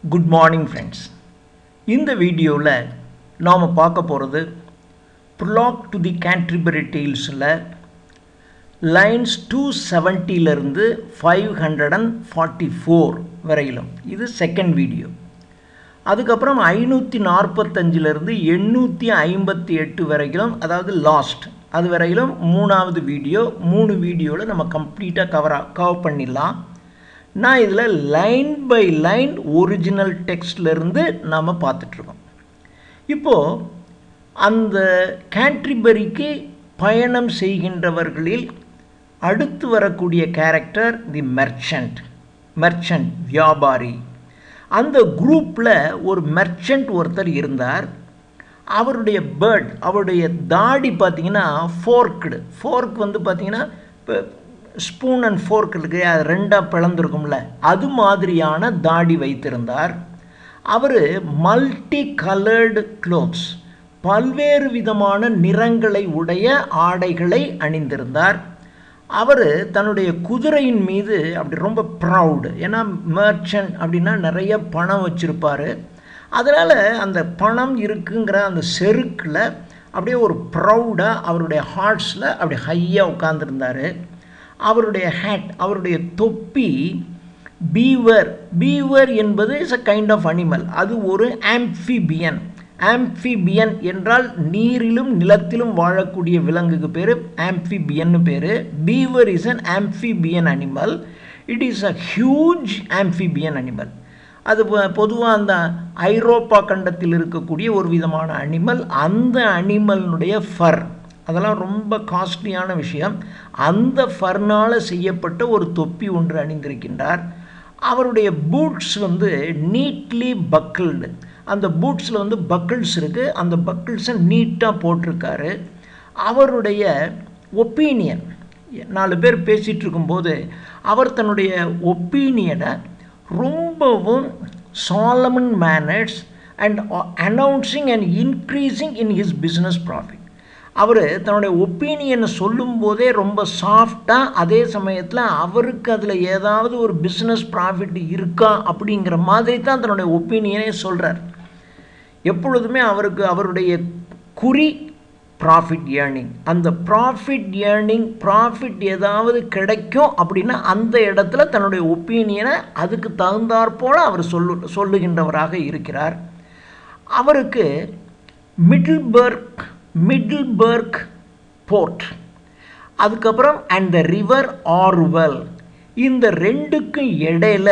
Good morning friends இந்த வீடியோவில் நாம் பார்க்க போகிறது ப்ரொலாக் டு தி கேன்ட்ரிபரி டெய்ல்ஸில் லைன்ஸ் டூ செவன்ட்டிலேருந்து five hundred and forty four வரையிலும் இது செகண்ட் வீடியோ அதுக்கப்புறம் ஐநூற்றி நாற்பத்தஞ்சிலேருந்து எண்ணூற்றி ஐம்பத்தி எட்டு வரைக்கும் அதாவது லாஸ்ட் அது வரையிலும் மூணாவது வீடியோ மூணு வீடியோவில் நம்ம கம்ப்ளீட்டாக கவர் கவர் பண்ணிடலாம் நான் இதில் லைன் பை லைன் ஒரிஜினல் டெக்ஸ்ட்லேருந்து நாம் பார்த்துட்ருக்கோம் இப்போது அந்த கேன்ட்ரிபரிக்கு பயணம் செய்கின்றவர்களில் அடுத்து வரக்கூடிய கேரக்டர் தி மெர்ச்சன்ட் மெர்ச்சன்ட் வியாபாரி அந்த குரூப்பில் ஒரு மெர்ச்சன்ட் ஒருத்தர் இருந்தார் அவருடைய பேர்ட் அவருடைய தாடி பார்த்தீங்கன்னா ஃபோர்க்குடு ஃபோர்க் வந்து பார்த்தீங்கன்னா இப்போ ஸ்பூன் அண்ட் ஃபோர்க் இருக்கு அது ரெண்டாக பிளந்துருக்கும்ல அது மாதிரியான தாடி வைத்திருந்தார் அவர் மல்டி கலர்டு க்ளோத்ஸ் பல்வேறு விதமான நிறங்களை உடைய ஆடைகளை அணிந்திருந்தார் அவர் தன்னுடைய குதிரையின் மீது அப்படி ரொம்ப ப்ரவுடு ஏன்னா மர்ச்சன்ட் அப்படின்னா நிறைய பணம் வச்சுருப்பார் அதனால் அந்த பணம் இருக்குங்கிற அந்த செருக்கில் அப்படியே ஒரு ப்ரௌடாக அவருடைய ஹார்ட்ஸில் அப்படி ஹையாக உட்காந்துருந்தார் அவருடைய ஹேட் அவருடைய தொப்பி பீவர் பீவர் என்பது is a kind of animal அது ஒரு ஆம்ஃபிபியன் ஆம்ஃபிபியன் என்றால் நீரிலும் நிலத்திலும் வாழக்கூடிய விலங்குக்கு பேர் ஆம்ஃபிபியன்னு பேர் beaver is an amphibian animal it is a huge amphibian animal அது பொதுவாக அந்த ஐரோப்பா கண்டத்தில் இருக்கக்கூடிய ஒரு விதமான அனிமல் அந்த அனிமலினுடைய ஃபர் அதெல்லாம் ரொம்ப காஸ்ட்லியான விஷயம் அந்த ஃபர்னால் செய்யப்பட்ட ஒரு தொப்பி ஒன்று அணிந்திருக்கின்றார் அவருடைய பூட்ஸ் வந்து நீட்லி பக்கிள்டு அந்த பூட்ஸில் வந்து பக்கிள்ஸ் இருக்குது அந்த பக்கிள்ஸை நீட்டாக போட்டிருக்காரு அவருடைய ஒப்பீனியன் நாலு பேர் பேசிகிட்டு இருக்கும்போது அவர் தன்னுடைய ஒப்பீனியனை ரொம்பவும் solemn manners and announcing and increasing in his business profit அவர் தன்னுடைய ஒப்பீனியனை சொல்லும்போதே ரொம்ப சாஃப்டாக அதே சமயத்தில் அவருக்கு அதில் ஏதாவது ஒரு பிஸ்னஸ் ப்ராஃபிட் இருக்கா அப்படிங்கிற மாதிரி தான் தன்னுடைய ஒப்பீனியனே சொல்கிறார் எப்பொழுதுமே அவருக்கு அவருடைய குறி ப்ராஃபிட் ஏர்னிங் அந்த ப்ராஃபிட் ஏர்னிங் ப்ராஃபிட் ஏதாவது கிடைக்கும் அப்படின்னா அந்த இடத்துல தன்னுடைய ஒப்பீனியனை அதுக்கு தகுந்தாற்போல் அவர் சொல்லு சொல்லுகின்றவராக இருக்கிறார் அவருக்கு மிடில்பர்க் மிடில்பர்க் போர்ட் அதுக்கப்புறம் அண்ட் த ரிவர் ஆர்வெல் இந்த ரெண்டுக்கும் இடையில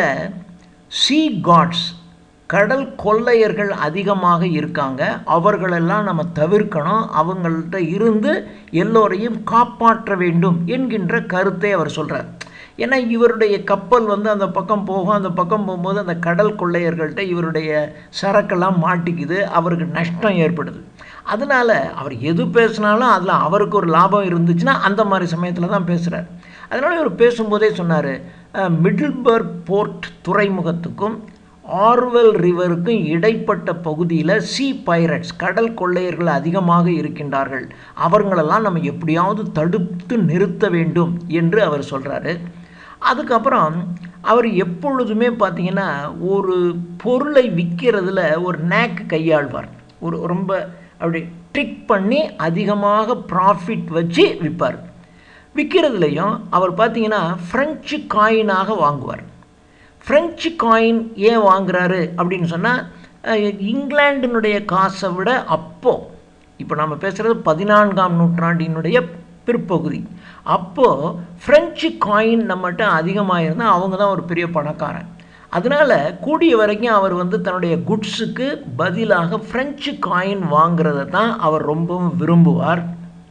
சி காட்ஸ் கடல் கொள்ளையர்கள் அதிகமாக இருக்காங்க அவர்களெல்லாம் நம்ம தவிர்க்கணும் அவங்கள்ட்ட இருந்து எல்லோரையும் காப்பாற்ற வேண்டும் என்கின்ற கருத்தை அவர் சொல்கிறார் ஏன்னா இவருடைய கப்பல் வந்து அந்த பக்கம் போகும் அந்த பக்கம் போகும்போது அந்த கடல் கொள்ளையர்கள்ட்ட இவருடைய சரக்கெல்லாம் மாட்டிக்குது அவருக்கு நஷ்டம் ஏற்படுது அதனால் அவர் எது பேசினாலும் அதில் அவருக்கு ஒரு லாபம் இருந்துச்சுன்னா அந்த மாதிரி சமயத்தில் தான் பேசுகிறார் அதனால் இவர் பேசும்போதே சொன்னார் மிடில்பர்க் போர்ட் துறைமுகத்துக்கும் ஆர்வெல் ரிவருக்கும் இடைப்பட்ட பகுதியில் சி பைரட்ஸ் கடல் கொள்ளையர்கள் அதிகமாக இருக்கின்றார்கள் அவங்களெல்லாம் நம்ம எப்படியாவது தடுத்து நிறுத்த வேண்டும் என்று அவர் சொல்கிறாரு அதுக்கப்புறம் அவர் எப்பொழுதுமே பார்த்திங்கன்னா ஒரு பொருளை விற்கிறதுல ஒரு நேக்கு கையாள்வார் ஒரு ரொம்ப அப்படி ட்ரிக் பண்ணி அதிகமாக ப்ராஃபிட் வச்சு விற்பார் விற்கிறதுலையும் அவர் பார்த்திங்கன்னா ஃப்ரெஞ்சு காயினாக வாங்குவார் ஃப்ரெஞ்சு காயின் ஏன் வாங்குறாரு அப்படின்னு சொன்னால் இங்கிலாண்டினுடைய காசை விட அப்போது இப்போ நம்ம பேசுகிறது பதினான்காம் நூற்றாண்டினுடைய பிற்பகுதி அப்போது ஃப்ரெஞ்சு காயின் நம்மகிட்ட அதிகமாக இருந்தால் அவங்க தான் ஒரு பெரிய பணக்காரன் அதனால் கூடிய வரைக்கும் அவர் வந்து தன்னுடைய குட்ஸுக்கு பதிலாக ஃப்ரெஞ்சு காயின் வாங்கிறத தான் அவர் ரொம்பவும் விரும்புவார்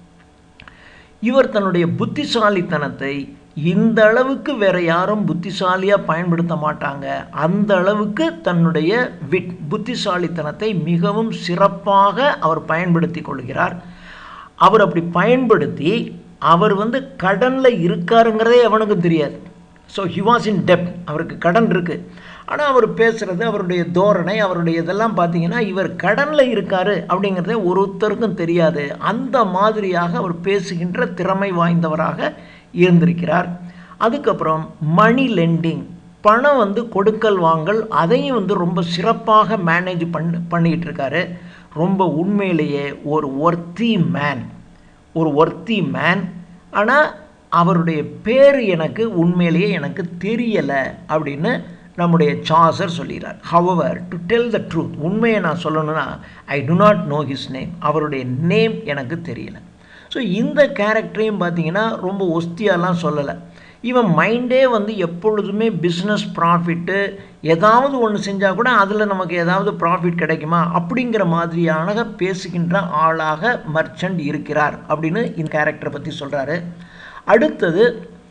இவர் தன்னுடைய புத்திசாலித்தனத்தை இந்த அளவுக்கு வேற யாரும் புத்திசாலியாக பயன்படுத்த மாட்டாங்க அந்த அளவுக்கு தன்னுடைய விட் புத்திசாலித்தனத்தை மிகவும் சிறப்பாக அவர் பயன்படுத்தி கொள்கிறார் அவர் அப்படி பயன்படுத்தி அவர் வந்து கடனில் இருக்காருங்கிறதே அவனுக்கும் தெரியாது ஸோ ஹி வாஸ் இன் டெப்ட் அவருக்கு கடன் இருக்குது ஆனால் அவர் பேசுகிறது அவருடைய தோரணை அவருடைய இதெல்லாம் பார்த்தீங்கன்னா இவர் கடனில் இருக்கார் அப்படிங்கிறதே ஒருத்தருக்கும் தெரியாது அந்த மாதிரியாக அவர் பேசுகின்ற திறமை வாய்ந்தவராக இருந்திருக்கிறார் அதுக்கப்புறம் மணி லெண்டிங் பணம் வந்து கொடுக்கல் வாங்கல் அதையும் வந்து ரொம்ப சிறப்பாக மேனேஜ் பண்ண பண்ணிக்கிட்டு இருக்காரு ரொம்ப உண்மையிலேயே ஒரு ஒர்த்தி மேன் ஒரு ஒர்த்தி மேன் ஆனால் அவருடைய பேர் எனக்கு உண்மையிலேயே எனக்கு தெரியலை அப்படின்னு நம்முடைய சாசர் சொல்கிறார் however to tell the truth உண்மையை நான் சொல்லணும்னா I do not know his name அவருடைய நேம் எனக்கு தெரியலை ஸோ இந்த கேரக்டரையும் பார்த்தீங்கன்னா ரொம்ப ஒஸ்தியாலாம் சொல்லலை இவன் மைண்டே வந்து எப்பொழுதுமே பிஸ்னஸ் ப்ராஃபிட்டு ஏதாவது ஒன்று செஞ்சால் கூட அதில் நமக்கு ஏதாவது ப்ராஃபிட் கிடைக்குமா அப்படிங்கிற மாதிரியான பேசுகின்ற ஆளாக மர்ச்சன்ட் இருக்கிறார் அப்படின்னு இந்த கேரக்டரை பற்றி சொல்கிறாரு அடுத்தது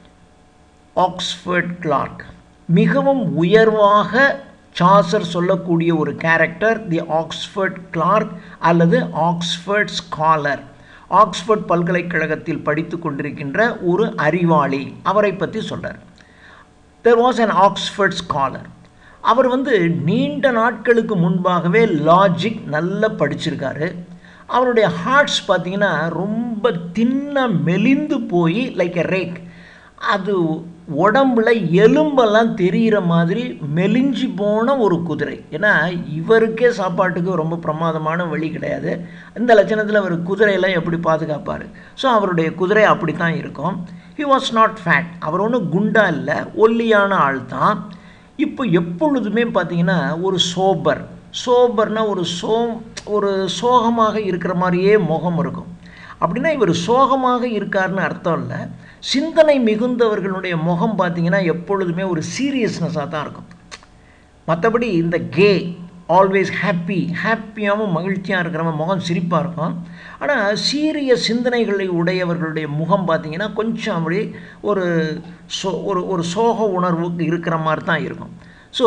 ஆக்ஸ்ஃபர்ட் கிளார்க் மிகவும் உயர்வாக சாசர் சொல்லக்கூடிய ஒரு கேரக்டர் தி ஆக்ஸ்ஃபர்ட் கிளார்க் அல்லது ஆக்ஸ்ஃபர்ட் ஸ்காலர் ஆக்ஸ்ஃபோர்ட் பல்கலைக்கழகத்தில் படித்து கொண்டிருக்கின்ற ஒரு அறிவாளி அவரை பற்றி சொல்கிறார் there was an Oxford scholar அவர் வந்து நீண்ட நாட்களுக்கு முன்பாகவே லாஜிக் நல்லா படிச்சிருக்காரு அவருடைய ஹார்ட்ஸ் பார்த்தீங்கன்னா ரொம்ப தின்ன மெலிந்து போய் லைக் எ ரேக் அது உடம்புல எலும்பெல்லாம் தெரிகிற மாதிரி மெலிஞ்சு போன ஒரு குதிரை ஏன்னா இவருக்கே சாப்பாட்டுக்கு ரொம்ப பிரமாதமான வழி கிடையாது இந்த லட்சணத்தில் அவர் குதிரையெல்லாம் எப்படி பாதுகாப்பார் ஸோ அவருடைய குதிரை அப்படி தான் இருக்கும் ஹி வாஸ் நாட் ஃபேட் அவர் ஒன்றும் குண்டா இல்லை ஒல்லியான ஆள் தான் இப்போ எப்பொழுதுமே பார்த்தீங்கன்னா ஒரு சோபர் சோபர்னா ஒரு சோ ஒரு சோகமாக இருக்கிற மாதிரியே முகம் இருக்கும் அப்படின்னா இவர் சோகமாக இருக்காருன்னு அர்த்தம் இல்லை சிந்தனை மிகுந்தவர்களுடைய முகம் பார்த்தீங்கன்னா எப்பொழுதுமே ஒரு சீரியஸ்னஸாக தான் இருக்கும் மற்றபடி இந்த கே ஆல்வேஸ் ஹாப்பி ஹாப்பியாகவும் மகிழ்ச்சியாக இருக்கிறவங்க முகம் சிரிப்பாக இருக்கும் ஆனால் சீரிய சிந்தனைகளை உடையவர்களுடைய முகம் பார்த்திங்கன்னா கொஞ்சம் அப்படி ஒரு சோ ஒரு ஒரு சோக உணர்வுக்கு இருக்கிற மாதிரி தான் இருக்கும் ஸோ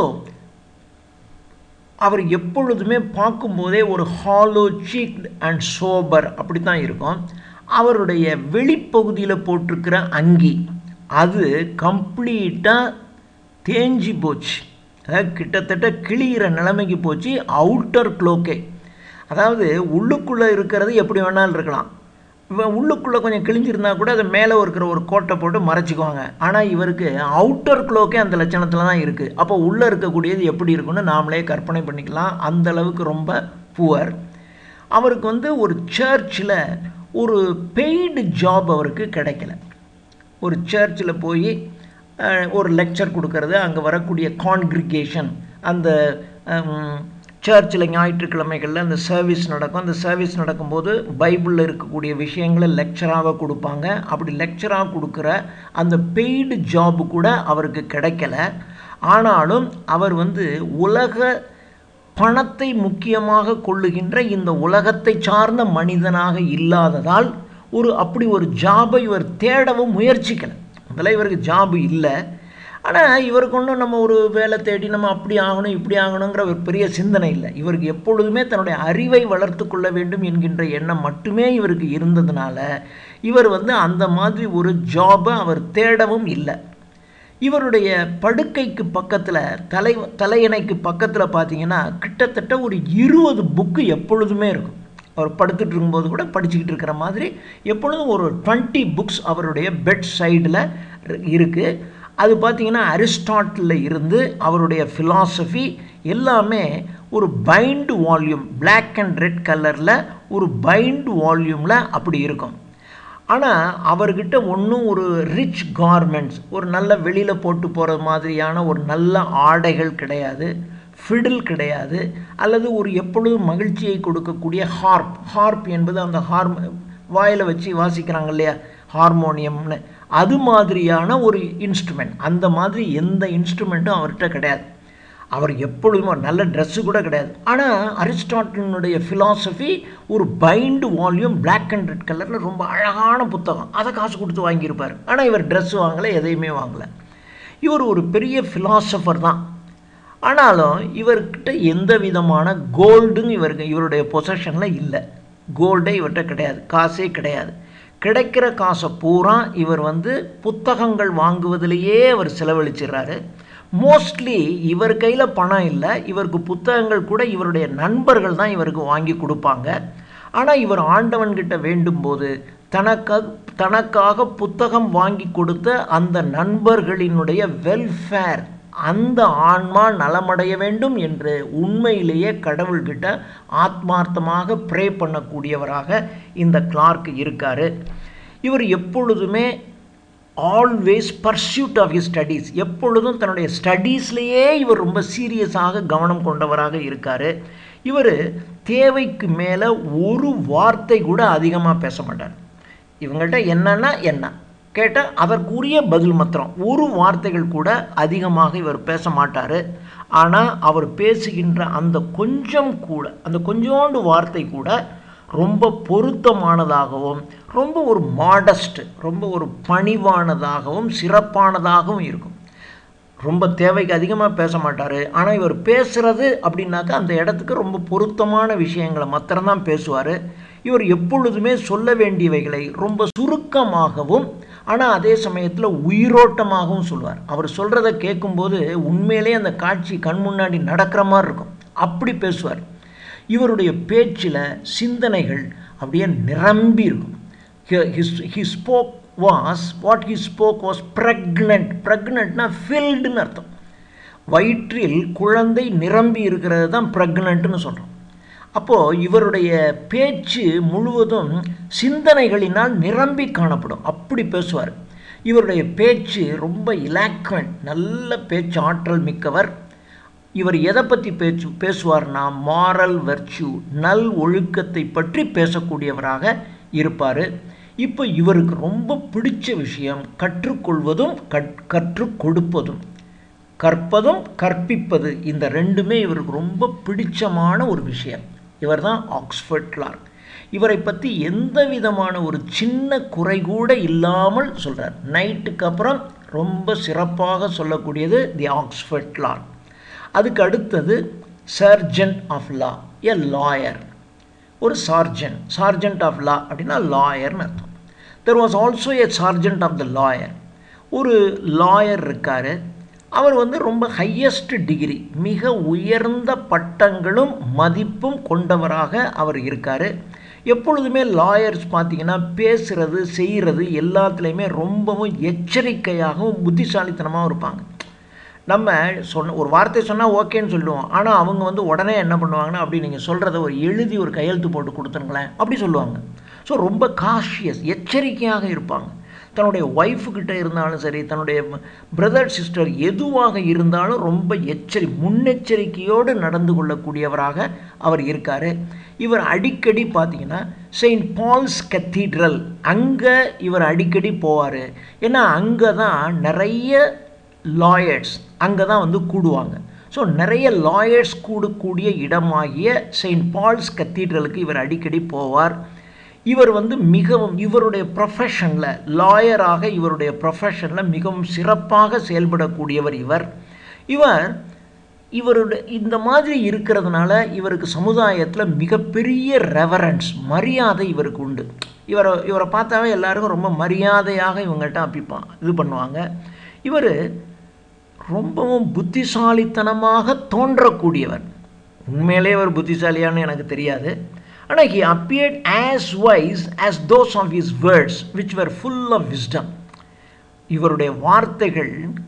அவர் எப்பொழுதுமே பார்க்கும்போதே ஒரு ஹாலோ சீக்ட் அண்ட் சோபர் அப்படி தான் இருக்கும் அவருடைய வெளிப்பகுதியில் போட்டிருக்கிற அங்கி அது கம்ப்ளீட்டாக தேஞ்சி போச்சு அதாவது கிட்டத்தட்ட கிழிகிற நிலைமைக்கு போச்சு அவுட்டர் க்ளோக்கே அதாவது உள்ளுக்குள்ளே இருக்கிறது எப்படி வேணாலும் இருக்கலாம் இவன் உள்ளுக்குள்ளே கொஞ்சம் கிழிஞ்சிருந்தா கூட அதை மேலே இருக்கிற ஒரு கோட்டை போட்டு மறைச்சிக்குவாங்க ஆனால் இவருக்கு அவுட்டர் க்ளோக்கே அந்த லட்சணத்தில் தான் இருக்குது அப்போ உள்ளே இருக்கக்கூடியது எப்படி இருக்குன்னு நாமளே கற்பனை பண்ணிக்கலாம் அந்த அளவுக்கு ரொம்ப புவர் அவருக்கு வந்து ஒரு சர்ச்சில் ஒரு பெய்டு ஜாப் அவருக்கு கிடைக்கல ஒரு சர்ச்சில் போய் ஒரு லெக்சர் கொடுக்கறது அங்கே வரக்கூடிய கான்க்ரிகேஷன் அந்த சர்ச்சில் ஞாயிற்றுக்கிழமைகளில் அந்த சர்வீஸ் நடக்கும் அந்த சர்வீஸ் நடக்கும்போது பைபிளில் இருக்கக்கூடிய விஷயங்களை லெக்சராக கொடுப்பாங்க அப்படி லெக்சராக கொடுக்குற அந்த பெய்டு ஜாப் கூட அவருக்கு கிடைக்கல ஆனாலும் அவர் வந்து உலக பணத்தை முக்கியமாக கொள்ளுகின்ற இந்த உலகத்தை சார்ந்த மனிதனாக இல்லாததால் ஒரு அப்படி ஒரு ஜாபை இவர் தேடவும் முயற்சிக்கலை முதல்ல இவருக்கு ஜாபு இல்லை ஆனால் இவருக்கு ஒன்றும் நம்ம ஒரு வேலை தேடி நம்ம அப்படி ஆகணும் இப்படி ஆகணுங்கிற ஒரு பெரிய சிந்தனை இல்லை இவருக்கு எப்பொழுதுமே தன்னுடைய அறிவை வளர்த்து கொள்ள வேண்டும் என்கின்ற எண்ணம் மட்டுமே இவருக்கு இருந்ததுனால இவர் வந்து அந்த மாதிரி ஒரு ஜாபை அவர் தேடவும் இல்லை இவருடைய படுக்கைக்கு பக்கத்தில் தலை தலையணைக்கு பக்கத்தில் பார்த்தீங்கன்னா கிட்டத்தட்ட ஒரு இருபது புக்கு எப்பொழுதுமே இருக்கும் அவர் படுத்துட்டு இருக்கும்போது கூட படிச்சுக்கிட்டு இருக்கிற மாதிரி எப்பொழுதும் ஒரு டுவெண்ட்டி புக்ஸ் அவருடைய பெட் சைடில் இருக்குது அது பார்த்திங்கன்னா அரிஸ்டாட்டில் இருந்து அவருடைய ஃபிலாசபி எல்லாமே ஒரு bound volume black and red கலரில் ஒரு பைண்டு வால்யூமில் அப்படி இருக்கும் ஆனால் அவர்கிட்ட ஒன்றும் ஒரு ரிச் கார்மெண்ட்ஸ் ஒரு நல்ல வெளியில் போட்டு போகிற மாதிரியான ஒரு நல்ல ஆடைகள் கிடையாது ஃபிடில் கிடையாது அல்லது ஒரு எப்பொழுதும் மகிழ்ச்சியை கொடுக்கக்கூடிய ஹார்ப் ஹார்ப் என்பது அந்த ஹார்ம் வாயில் வச்சு வாசிக்கிறாங்க இல்லையா ஹார்மோனியம்னு அது மாதிரியான ஒரு இன்ஸ்ட்ருமெண்ட் அந்த மாதிரி எந்த இன்ஸ்ட்ருமெண்ட்டும் அவர்கிட்ட கிடையாது அவர் எப்பொழுதும் ஒரு நல்ல ட்ரெஸ்ஸு கூட கிடையாது ஆனால் அரிஸ்டாட்டினுடைய ஃபிலாசபி ஒரு bound volume black and red கலரில் ரொம்ப அழகான புத்தகம் அதை காசு கொடுத்து வாங்கியிருப்பார் ஆனால் இவர் ட்ரெஸ் வாங்கலை எதையுமே வாங்கலை இவர் ஒரு பெரிய ஃபிலாசபர் தான் ஆனாலும் இவர்கிட்ட எந்த விதமான கோல்டுங்க இவருக்கு இவருடைய பொசஷனில் இல்லை கோல்டே இவர்கிட்ட கிடையாது காசே கிடையாது கிடைக்கிற காசை பூரா இவர் வந்து புத்தகங்கள் வாங்குவதிலேயே அவர் செலவழிச்சிடுறாரு மோஸ்ட்லி இவர் கையில் பணம் இல்லை இவருக்கு புத்தகங்கள் கூட இவருடைய நண்பர்கள் தான் இவருக்கு வாங்கி கொடுப்பாங்க ஆனால் இவர் ஆண்டவன்கிட்ட வேண்டும்போது தனக்காக தனக்காக புத்தகம் வாங்கி கொடுத்த அந்த நண்பர்களினுடைய வெல்ஃபேர் அந்த ஆன்மா நலமடைய வேண்டும் என்று உண்மையிலேயே கடவுள்கிட்ட ஆத்மார்த்தமாக ப்ரே பண்ணக்கூடியவராக இந்த கிளார்க் இருக்கார் இவர் எப்பொழுதுமே always pursuit of his studies எப்பொழுதும் தன்னுடைய ஸ்டடீஸ்லேயே இவர் ரொம்ப சீரியஸாக கவனம் கொண்டவராக இருக்கார் இவர் தேவைக்கு மேலே ஒரு வார்த்தை கூட அதிகமாக பேச மாட்டார் இவங்கள்ட்ட என்னன்னா என்ன கேட்டால் அதற்குரிய பதில் மாத்திரம் ஒரு வார்த்தைகள் கூட அதிகமாக இவர் பேச மாட்டார் ஆனால் அவர் பேசுகின்ற அந்த கொஞ்சம் கூட அந்த கொஞ்சோண்டு வார்த்தை கூட ரொம்ப பொருத்தமானதாகவும் ரொம்ப ஒரு மாடஸ்ட் ரொம்ப ஒரு பணிவானதாகவும் சிறப்பானதாகவும் இருக்கும் ரொம்ப தேவைக்கு அதிகமாக பேச மாட்டார் ஆனால் இவர் பேசுகிறது அப்படின்னாக்கா அந்த இடத்துக்கு ரொம்ப பொருத்தமான விஷயங்களை மாத்திரம்தான் பேசுவார் இவர் எப்பொழுதுமே சொல்ல வேண்டியவைகளை ரொம்ப சுருக்கமாகவும் ஆனால் அதே சமயத்தில் உயிரோட்டமாகவும் சொல்லுவார் அவர் சொல்கிறத கேட்கும்போது உண்மையிலே அந்த காட்சி கண் முன்னாடி நடக்கிற மாதிரி இருக்கும் அப்படி பேசுவார் இவருடைய பேச்சில் சிந்தனைகள் அப்படியே நிரம்பி இருக்கும் he spoke was what he spoke was pregnant ப்ரெக்னென்ட்னா ஃபில்டுன்னு அர்த்தம் வயிற்றில் குழந்தை நிரம்பி இருக்கிறது தான் ப்ரெக்னென்ட்னு சொல்கிறோம் அப்போது இவருடைய பேச்சு முழுவதும் சிந்தனைகளினால் நிரம்பி காணப்படும் அப்படி பேசுவார் இவருடைய பேச்சு ரொம்ப இலாக்வெண்ட் நல்ல பேச்சு ஆற்றல் மிக்கவர் இவர் எதை பற்றி பேச்சு பேசுவார்னா மாரல் வெர்ச்சு நல் ஒழுக்கத்தை பற்றி பேசக்கூடியவராக இருப்பார் இப்போ இவருக்கு ரொம்ப பிடிச்ச விஷயம் கற்றுக்கொள்வதும் கற் கற்றுக் கொடுப்பதும் கற்பதும் கற்பிப்பது இந்த ரெண்டுமே இவருக்கு ரொம்ப பிடிச்சமான ஒரு விஷயம் இவர் தான் ஆக்ஸ்ஃபர்ட் கிளார்க் இவரை பற்றி எந்த விதமான ஒரு சின்ன குறை கூட இல்லாமல் சொல்கிறார் நைட்டுக்கு அப்புறம் ரொம்ப சிறப்பாக சொல்லக்கூடியது தி ஆக்ஸ்ஃபர்ட் கிளார்க் அதுக்கு அடுத்தது sergeant of law a lawyer ஒரு சார்ஜன்ட் சார்ஜன்ட் ஆஃப் லா அப்படின்னா லாயர்னு அர்த்தம் there was also a sergeant of the lawyer ஒரு லாயர் இருக்கார் அவர் வந்து ரொம்ப ஹையஸ்ட் டிகிரி மிக உயர்ந்த பட்டங்களும் மதிப்பும் கொண்டவராக அவர் இருக்கார் எப்பொழுதுமே லாயர்ஸ் பார்த்தீங்கன்னா பேசுகிறது செய்கிறது எல்லாத்துலேயுமே ரொம்பவும் எச்சரிக்கையாகவும் புத்திசாலித்தனமாகவும் இருப்பாங்க நம்ம சொன்ன ஒரு வார்த்தை சொன்னால் ஓகேன்னு சொல்லுவோம் ஆனால் அவங்க வந்து உடனே என்ன பண்ணுவாங்கன்னா அப்படி நீங்கள் சொல்கிறத ஒரு எழுதி ஒரு கையெழுத்து போட்டு கொடுத்துருங்களேன் அப்படி சொல்லுவாங்க ஸோ ரொம்ப காஷியஸ் எச்சரிக்கையாக இருப்பாங்க தன்னுடைய ஒய்ஃபுக்கிட்ட இருந்தாலும் சரி தன்னுடைய பிரதர் சிஸ்டர் எதுவாக இருந்தாலும் ரொம்ப எச்சரி முன்னெச்சரிக்கையோடு நடந்து கொள்ளக்கூடியவராக அவர் இருக்கார் இவர் அடிக்கடி பார்த்தீங்கன்னா செயின்ட் பால்ஸ் கத்தீட்ரல் அங்கே இவர் அடிக்கடி போவார் ஏன்னா அங்கே தான் நிறைய லாயர்ஸ் அங்கே தான் வந்து கூடுவாங்க ஸோ நிறைய லாயர்ஸ் கூடக்கூடிய இடமாகிய செயின்ட் பால்ஸ் கத்தீட்ரலுக்கு இவர் அடிக்கடி போவார் இவர் வந்து மிகவும் இவருடைய ப்ரொஃபஷனில் லாயராக இவருடைய ப்ரொஃபஷனில் மிகவும் சிறப்பாக செயல்படக்கூடியவர் இவர் இவர் இவருடைய இந்த மாதிரி இருக்கிறதுனால இவருக்கு சமுதாயத்தில் மிகப்பெரிய ரெவரன்ஸ் மரியாதை இவருக்கு உண்டு இவரை இவரை பார்த்தாவே எல்லாருக்கும் ரொம்ப மரியாதையாக இவங்கள்ட்ட அப்பிப்பான் இது பண்ணுவாங்க இவர் ரொம்பவும் புத்திசாலித்தனமாக தோன்றக்கூடியவர் உண்மையிலே அவர் புத்திசாலியான்னு எனக்கு தெரியாது ஆனால் he appeared as wise as those of his words which were full of wisdom இவருடைய வார்த்தைகள்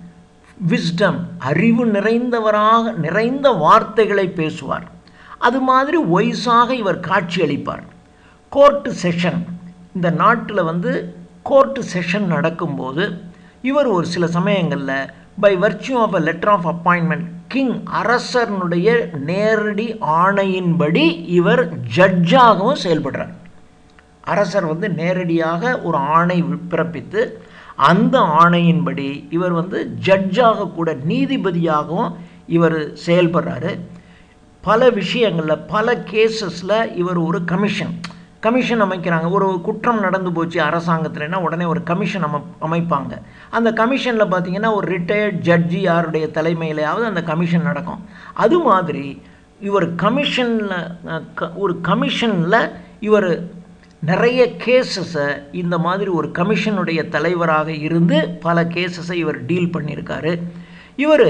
விஸ்டம் அறிவு நிறைந்தவராக நிறைந்த வார்த்தைகளை பேசுவார் அது மாதிரி ஒய்ஸாக இவர் காட்சி அளிப்பார் கோர்ட்டு செஷன் இந்த நாட்டில் வந்து கோர்ட்டு செஷன் நடக்கும்போது இவர் ஒரு சில சமயங்களில் by virtue of a letter of appointment king அரசனுடைய நேரடி ஆணையின்படி இவர் ஜட்ஜாகவும் செயல்படுறார் அரசர் வந்து நேரடியாக ஒரு ஆணை பிறப்பித்து அந்த ஆணையின்படி இவர் வந்து ஜட்ஜாக கூட நீதிபதியாகவும் இவர் செயல்படுறாரு பல விஷயங்களில் பல கேசஸில் இவர் ஒரு கமிஷன் கமிஷன் அமைக்கிறாங்க ஒரு குற்றம் நடந்து போச்சு அரசாங்கத்தில்னா உடனே ஒரு கமிஷன் அமை அமைப்பாங்க அந்த கமிஷனில் பார்த்தீங்கன்னா ஒரு ரிட்டையர்ட் ஜட்ஜி யாருடைய தலைமையிலையாவது அந்த கமிஷன் நடக்கும் அது மாதிரி இவர் கமிஷனில் ஒரு கமிஷனில் இவர் நிறைய கேசஸை இந்த மாதிரி ஒரு கமிஷனுடைய தலைவராக இருந்து பல கேசஸை இவர் டீல் பண்ணியிருக்காரு இவர்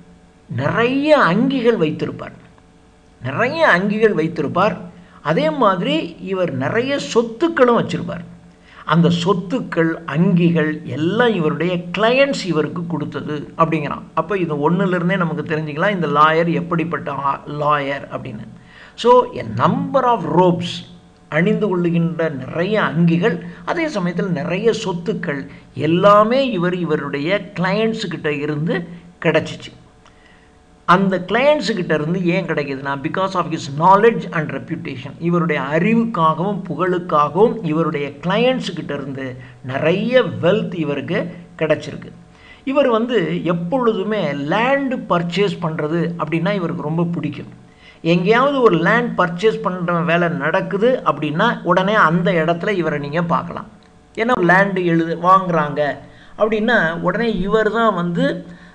நிறைய அங்கிகள் வைத்திருப்பார் நிறைய அங்கிகள் வைத்திருப்பார் அதே மாதிரி இவர் நிறைய சொத்துக்களும் வச்சுருப்பார் அந்த சொத்துக்கள் அங்கிகள் எல்லாம் இவருடைய கிளையண்ட்ஸ் இவருக்கு கொடுத்தது அப்படிங்கிறான் அப்போ இது ஒன்றுலேருந்தே நமக்கு தெரிஞ்சுக்கலாம் இந்த லாயர் எப்படிப்பட்ட லாயர் அப்படின்னு so a number of robes அணிந்து கொள்ளுகின்ற நிறைய அங்கிகள் அதே சமயத்தில் நிறைய சொத்துக்கள் எல்லாமே இவர் இவருடைய கிளையண்ட்ஸுக்கிட்ட இருந்து கிடச்சிச்சு அந்த கிளையண்ட்ஸுக்கிட்ட இருந்து ஏன் கிடைக்குதுன்னா because of his knowledge and reputation இவருடைய அறிவுக்காகவும் புகழுக்காகவும் இவருடைய கிளையண்ட்ஸுக்கிட்ட இருந்து நிறைய வெல்த் இவருக்கு கிடச்சிருக்கு இவர் வந்து எப்பொழுதுமே லேண்டு பர்ச்சேஸ் பண்ணுறது அப்படின்னா இவருக்கு ரொம்ப பிடிக்கும் எங்கேயாவது ஒரு லேண்ட் பர்ச்சேஸ் பண்ணுற வேலை நடக்குது அப்படின்னா உடனே அந்த இடத்துல இவரை நீங்கள் பார்க்கலாம் ஏன்னா லேண்டு எழுது வாங்குறாங்க அப்படின்னா உடனே இவர் தான் வந்து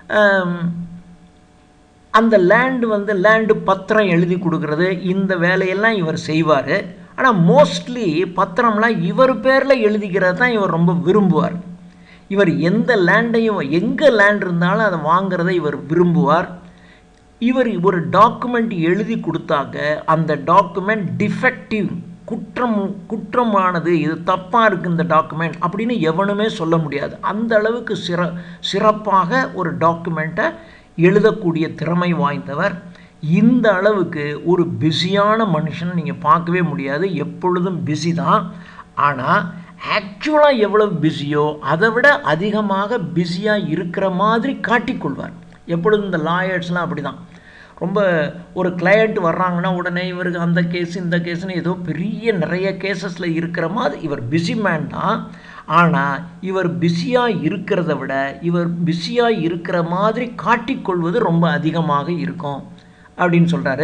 அந்த லேண்டு வந்து லேண்டு பத்திரம் எழுதி கொடுக்குறது இந்த வேலையெல்லாம் இவர் செய்வார் ஆனால் மோஸ்ட்லி பத்திரம்லாம் இவர் பேரில் எழுதிக்கிறது தான் இவர் ரொம்ப விரும்புவார் இவர் எந்த லேண்டையும் எங்கே லேண்ட் இருந்தாலும் அதை வாங்கிறத இவர் விரும்புவார் இவர் ஒரு டாக்குமெண்ட் எழுதி கொடுத்தாக்க அந்த டாக்குமெண்ட் டிஃபெக்டிவ் குற்றம் குற்றமானது இது தப்பாக இருக்குது இந்த டாக்குமெண்ட் அப்படின்னு எவனுமே சொல்ல முடியாது அந்த அளவுக்கு சிற சிறப்பாக ஒரு டாக்குமெண்ட்டை எழுதக்கூடிய திறமை வாய்ந்தவர் இந்த அளவுக்கு ஒரு பிஸியான மனுஷன் நீங்கள் பார்க்கவே முடியாது எப்பொழுதும் பிஸி தான் ஆனால் ஆக்சுவலாக எவ்வளவு பிஸியோ அதை விட அதிகமாக பிஸியாக இருக்கிற மாதிரி காட்டிக்கொள்வார் எப்பொழுதும் இந்த லாயர்ஸ்லாம் அப்படி தான் ரொம்ப ஒரு கிளையண்ட் வர்றாங்கன்னா உடனே இவருக்கு அந்த கேஸ் இந்த கேஸ்னு ஏதோ பெரிய நிறைய கேசஸில் இருக்கிற மாதிரி இவர் பிஸி மேன் தான் ஆனால் இவர் பிஸியாக இருக்கிறத விட இவர் பிஸியாக இருக்கிற மாதிரி காட்டிக்கொள்வது ரொம்ப அதிகமாக இருக்கும் அப்படின்னு சொல்கிறாரு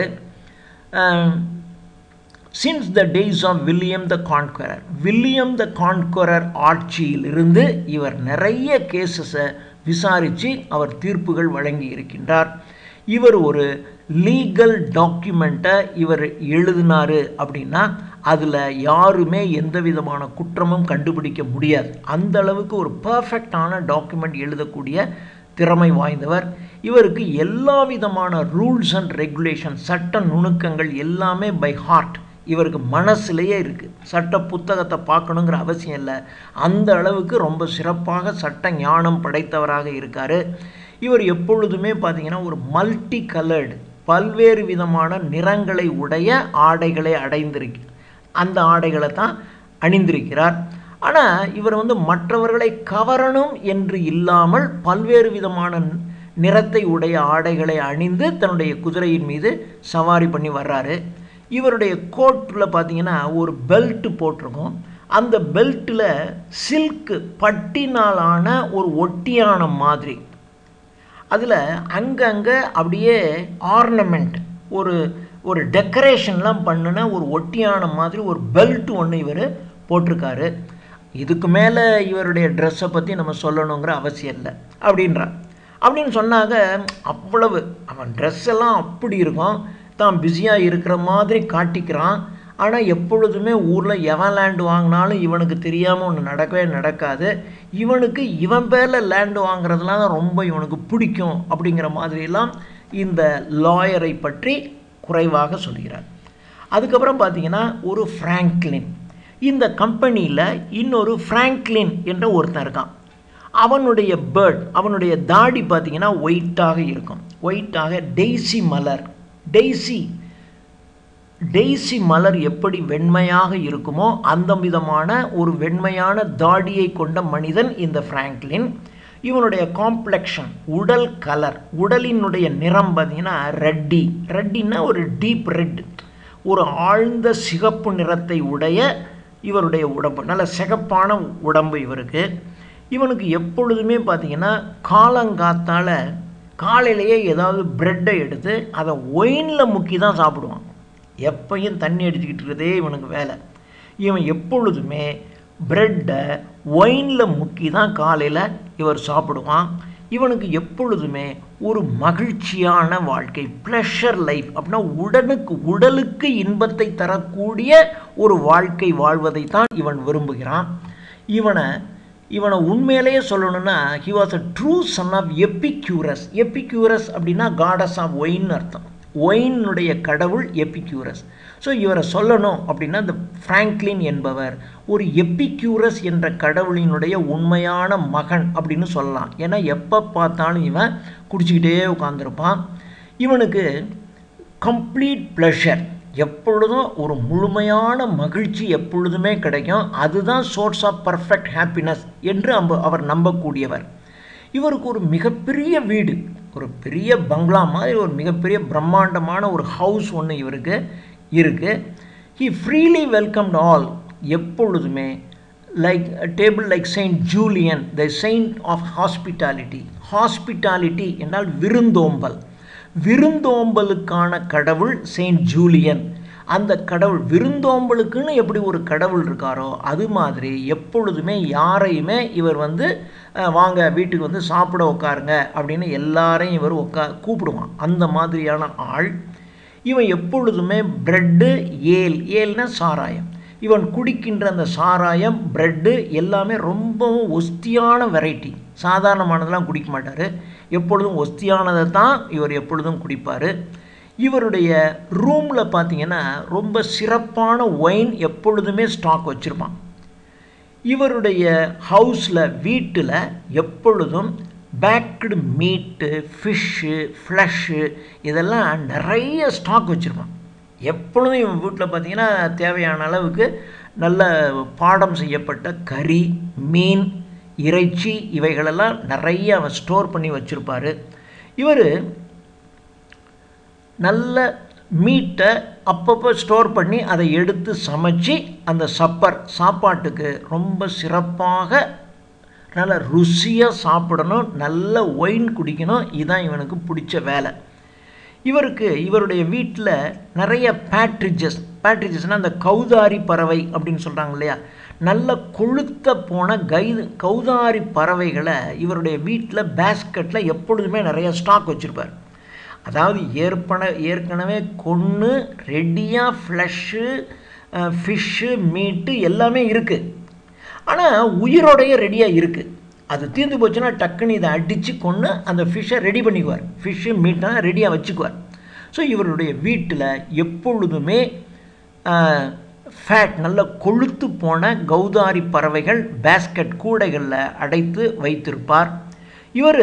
since the days of William the Conqueror William the Conqueror ஆட்சியிலிருந்து இவர் நிறைய கேசஸை விசாரித்து அவர் தீர்ப்புகள் வழங்கி இருக்கின்றார் இவர் ஒரு லீகல் டாக்குமெண்ட்டை இவர் எழுதினார் அப்படின்னா அதில் யாருமே எந்த விதமான குற்றமும் கண்டுபிடிக்க முடியாது அந்த அளவுக்கு ஒரு பர்ஃபெக்டான டாக்குமெண்ட் எழுதக்கூடிய திறமை வாய்ந்தவர் இவருக்கு எல்லா விதமான ரூல்ஸ் அண்ட் ரெகுலேஷன் சட்ட நுணுக்கங்கள் எல்லாமே பை ஹார்ட் இவருக்கு மனசுலேயே இருக்குது சட்ட புத்தகத்தை பார்க்கணுங்கிற அவசியம் இல்லை அந்த அளவுக்கு ரொம்ப சிறப்பாக சட்ட ஞானம் படைத்தவராக இருக்கார் இவர் எப்பொழுதுமே பார்த்தீங்கன்னா ஒரு மல்டி கலர்டு பல்வேறு விதமான நிறங்களை உடைய ஆடைகளை அடைந்திருக்கு அந்த ஆடைகளை தான் அணிந்திருக்கிறார் ஆனால் இவர் வந்து மற்றவர்களை கவரணும் என்று இல்லாமல் பல்வேறு விதமான நிறத்தை உடைய ஆடைகளை அணிந்து தன்னுடைய குதிரையின் மீது சவாரி பண்ணி வர்றாரு இவருடைய கோட்டில் பார்த்தீங்கன்னா ஒரு பெல்ட் போட்டிருக்கும் அந்த பெல்ட்டில் சில்க்கு பட்டினாலான ஒரு ஒட்டியான மாதிரி அதில் அங்கங்கே அப்படியே ஆர்னமெண்ட் ஒரு ஒரு டெக்கரேஷன்லாம் பண்ணின ஒரு ஒட்டியான மாதிரி ஒரு பெல்ட் ஒன்று இவர் போட்டிருக்காரு இதுக்கு மேலே இவருடைய ட்ரெஸ்ஸை பற்றி நம்ம சொல்லணுங்கிற அவசியம் இல்லை அப்படின்றான் அப்படின்னு சொன்னாங்க அவ்வளவு அவன் ட்ரெஸ் எல்லாம் அப்படி இருக்கும் தான் பிஸியாக இருக்கிற மாதிரி காட்டிக்கிறான் ஆனால் எப்பொழுதுமே ஊரில் எவன் லேண்டு வாங்கினாலும் இவனுக்கு தெரியாமல் ஒன்று நடக்கவே நடக்காது இவனுக்கு இவன் பேரில் லேண்டு வாங்குறதுலாம் ரொம்ப இவனுக்கு பிடிக்கும் அப்படிங்கிற மாதிரியெல்லாம் இந்த லாயரை பற்றி குறைவாக சொல்கிறார் அதுக்கப்புறம் பார்த்தீங்கன்னா ஒரு ஃப்ராங்க்லின் இந்த கம்பெனியில் இன்னொரு ஃப்ராங்க்லின் என்ற ஒருத்தன் இருக்கான் அவனுடைய பேர்ட் அவனுடைய தாடி பார்த்தீங்கன்னா ஒயிட்டாக இருக்கும் ஒயிட்டாக டெய்சி மலர் டெய்சி டெய்சி மலர் எப்படி வெண்மையாக இருக்குமோ அந்த விதமான ஒரு வெண்மையான தாடியை கொண்ட மனிதன் இந்த ஃப்ராங்க்லின் இவனுடைய காம்ப்ளெக்ஷன் உடல் கலர் உடலினுடைய நிறம் பார்த்தீங்கன்னா ரெட்டி ரெட்டின்னா ஒரு டீப் ரெட் ஒரு ஆழ்ந்த சிகப்பு நிறத்தை உடைய இவருடைய உடம்பு நல்ல சிகப்பான உடம்பு இவருக்கு இவனுக்கு எப்பொழுதுமே பார்த்தீங்கன்னா காலங்காத்தால் காலையிலேயே ஏதாவது ப்ரெட்டை எடுத்து அதை ஒயினில் முக்கி தான் சாப்பிடுவான் எப்பையும் தண்ணி அடிச்சுக்கிட்டு இருக்கிறதே இவனுக்கு வேலை இவன் எப்பொழுதுமே ப்ரெட்டை ஒயினில் முக்கி தான் காலையில் இவர் சாப்பிடுவான் இவனுக்கு எப்பொழுதுமே ஒரு மகிழ்ச்சியான வாழ்க்கை ப்ளஷர் லைஃப் அப்படின்னா உடனுக்கு உடலுக்கு இன்பத்தை தரக்கூடிய ஒரு வாழ்க்கை வாழ்வதை தான் இவன் விரும்புகிறான் இவனை இவனை உண்மையிலேயே சொல்லணும்னா he was a true son of Epicurus Epicurus அப்படின்னா காடஸ் ஆஃப் ஒயின் அர்த்தம் ஒயினுடைய கடவுள் எப்பிக்யூரஸ் ஸோ இவரை சொல்லணும் அப்படின்னா இந்த ஃப்ராங்க்லின் என்பவர் ஒரு எப்பிக்யூரஸ் என்ற கடவுளினுடைய உண்மையான மகன் அப்படின்னு சொல்லலாம் ஏன்னா எப்போ பார்த்தாலும் இவன் குடிச்சிக்கிட்டே உட்காந்துருப்பான் இவனுக்கு கம்ப்ளீட் ப்ளஷர் எப்பொழுதும் ஒரு முழுமையான மகிழ்ச்சி எப்பொழுதுமே கிடைக்கும் அதுதான் சோர்ஸ் ஆஃப் பர்ஃபெக்ட் ஹாப்பினஸ் என்று அம்ப அவர் நம்பக்கூடியவர் இவருக்கு ஒரு மிகப்பெரிய வீடு ஒரு பெரிய பங்களா மாதிரி ஒரு மிகப்பெரிய பிரம்மாண்டமான ஒரு ஹவுஸ் ஒன்று இவருக்கு இருக்குது ஹி ஃப்ரீலி வெல்கம்ட் ஆல் எப்பொழுதுமே like table like Saint Julian the saint of hospitality hospitality என்றால் விருந்தோம்பல் விருந்தோம்பலுக்கான கடவுள் செயின்ட் ஜூலியன் அந்த கடவுள் விருந்தோம்பலுக்குன்னு எப்படி ஒரு கடவுள் இருக்காரோ அது மாதிரி எப்பொழுதுமே யாரையுமே இவர் வந்து வாங்க வீட்டுக்கு வந்து சாப்பிட உட்காருங்க அப்படின்னு எல்லாரையும் இவர் உட்கா கூப்பிடுவான் அந்த மாதிரியான ஆள் இவன் எப்பொழுதுமே ப்ரெட்டு ஏல் ஏல்னா சாராயம் இவன் குடிக்கின்ற அந்த சாராயம் ப்ரெட்டு எல்லாமே ரொம்பவும் ஒஸ்தியான வெரைட்டி சாதாரணமானதெல்லாம் குடிக்க மாட்டார் எப்பொழுதும் ஒஸ்தியானதை தான் இவர் எப்பொழுதும் குடிப்பார் இவருடைய ரூமில் பார்த்தீங்கன்னா ரொம்ப சிறப்பான ஒயின் எப்பொழுதுமே ஸ்டாக் வச்சுருப்பான் இவருடைய ஹவுஸில் வீட்டில் எப்பொழுதும் பேக்டு மீட்டு ஃபிஷ்ஷு ஃப்ளஷ்ஷு இதெல்லாம் நிறைய ஸ்டாக் வச்சுருப்பான் எப்பொழுதும் இவன் வீட்டில் பார்த்தீங்கன்னா தேவையான அளவுக்கு நல்ல பாடம் செய்யப்பட்ட கறி மீன் இறைச்சி இவைகளெல்லாம் நிறைய அவன் ஸ்டோர் பண்ணி வச்சுருப்பார் இவர் நல்ல மீட்டை அப்பப்போ ஸ்டோர் பண்ணி அதை எடுத்து சமைச்சு அந்த சப்பர் சாப்பாட்டுக்கு ரொம்ப சிறப்பாக நல்ல ருசியாக சாப்பிடணும் நல்ல ஒயின் குடிக்கணும் இதுதான் இவனுக்கு பிடிச்ச வேலை இவருக்கு இவருடைய வீட்டில் நிறைய பேட்ரிஜஸ் பேட்ரிஜஸ்னால் அந்த கௌதாரி பறவை அப்படின்னு சொல்கிறாங்க இல்லையா நல்ல கொளுத்த போன கைது கௌதாரி பறவைகளை இவருடைய வீட்டில் பேஸ்கெட்டில் எப்பொழுதுமே நிறைய ஸ்டாக் வச்சுருப்பார் அதாவது ஏற்பன ஏற்கனவே கொன்று ரெடியாக ஃப்ளஷ்ஷு ஃபிஷ்ஷு மீட்டு எல்லாமே இருக்குது ஆனால் உயிரோடைய ரெடியாக இருக்குது அது தீர்ந்து போச்சுன்னா டக்குன்னு இதை அடித்து கொண்டு அந்த ஃபிஷ்ஷை ரெடி பண்ணிக்குவார் ஃபிஷ்ஷு மீட்டெல்லாம் ரெடியாக வச்சுக்குவார் ஸோ இவருடைய வீட்டில் எப்பொழுதுமே ஃபேட் நல்ல கொழுத்து போன கௌதாரி பறவைகள் பேஸ்கட் கூடைகளில் அடைத்து வைத்திருப்பார் இவர்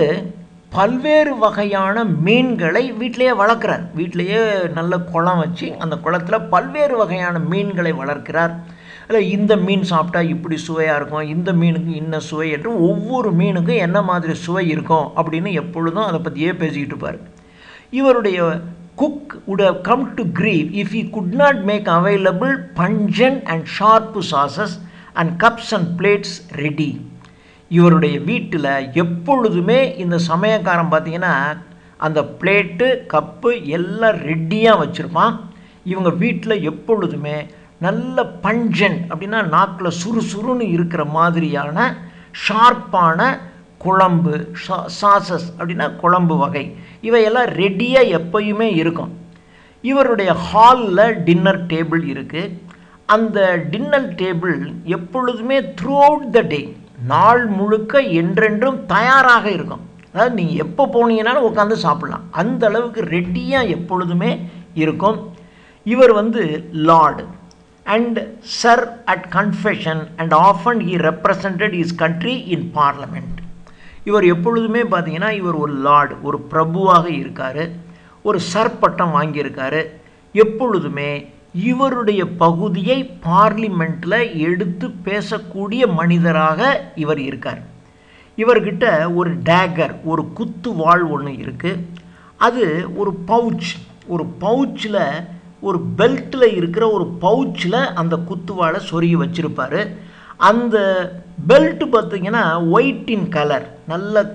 பல்வேறு வகையான மீன்களை வீட்டிலேயே வளர்க்குறார் வீட்டிலேயே நல்ல குளம் வச்சு அந்த குளத்தில் பல்வேறு வகையான மீன்களை வளர்க்கிறார் அதில் இந்த மீன் சாப்பிட்டா இப்படி சுவையாக இருக்கும் இந்த மீனுக்கு இன்ன சுவை என்று ஒவ்வொரு மீனுக்கும் என்ன மாதிரி சுவை இருக்கும் அப்படின்னு எப்பொழுதும் அதை பற்றியே பேசிக்கிட்டு இருப்பார் இவருடைய cook would have come to grief if he could not make available pungent and sharp sauces and cups and plates ready இவருடைய வீட்டில் எப்பொழுதுமே இந்த சமயக்காரன் பார்த்தீங்கன்னா அந்த பிளேட்டு கப்பு எல்லாம் ரெடியாக வச்சுருப்பான் இவங்க வீட்டில் எப்பொழுதுமே நல்ல பஞ்சன் அப்படின்னா நாக்கில் சுறுசுறுன்னு இருக்கிற மாதிரியான ஷார்ப்பான குழம்பு சாசஸ் அப்படின்னா குழம்பு வகை இவையெல்லாம் ரெடியாக எப்பயுமே இருக்கும் இவருடைய ஹாலில் டின்னர் டேபிள் இருக்குது அந்த டின்னர் டேபிள் எப்பொழுதுமே த்ரூ அவுட் த டே நாள் முழுக்க என்றென்றும் தயாராக இருக்கும் அதாவது நீங்கள் எப்போ போனீங்கனாலும் உட்காந்து சாப்பிட்லாம் அந்த அளவுக்கு ரெடியாக எப்பொழுதுமே இருக்கும் இவர் வந்து lord and sir at confession and often he represented is country in parliament இவர் எப்பொழுதுமே பார்த்தீங்கன்னா இவர் ஒரு லார்டு ஒரு பிரபுவாக இருக்கார் ஒரு சர் பட்டம் வாங்கியிருக்காரு எப்பொழுதுமே இவருடைய பகுதியை பார்லிமெண்ட்டில் எடுத்து பேசக்கூடிய மனிதராக இவர் இருக்கார் இவர்கிட்ட ஒரு டேகர் ஒரு குத்து வாழ் ஒன்று இருக்குது அது ஒரு பவுச் ஒரு பவுச்சில் ஒரு பெல்ட்டில் இருக்கிற ஒரு பவுச்சில் அந்த குத்துவாளை சொருகி வச்சுருப்பார் அந்த பெல்ட்டு பார்த்திங்கன்னா ஒயிட் இன் கலர் நல்ல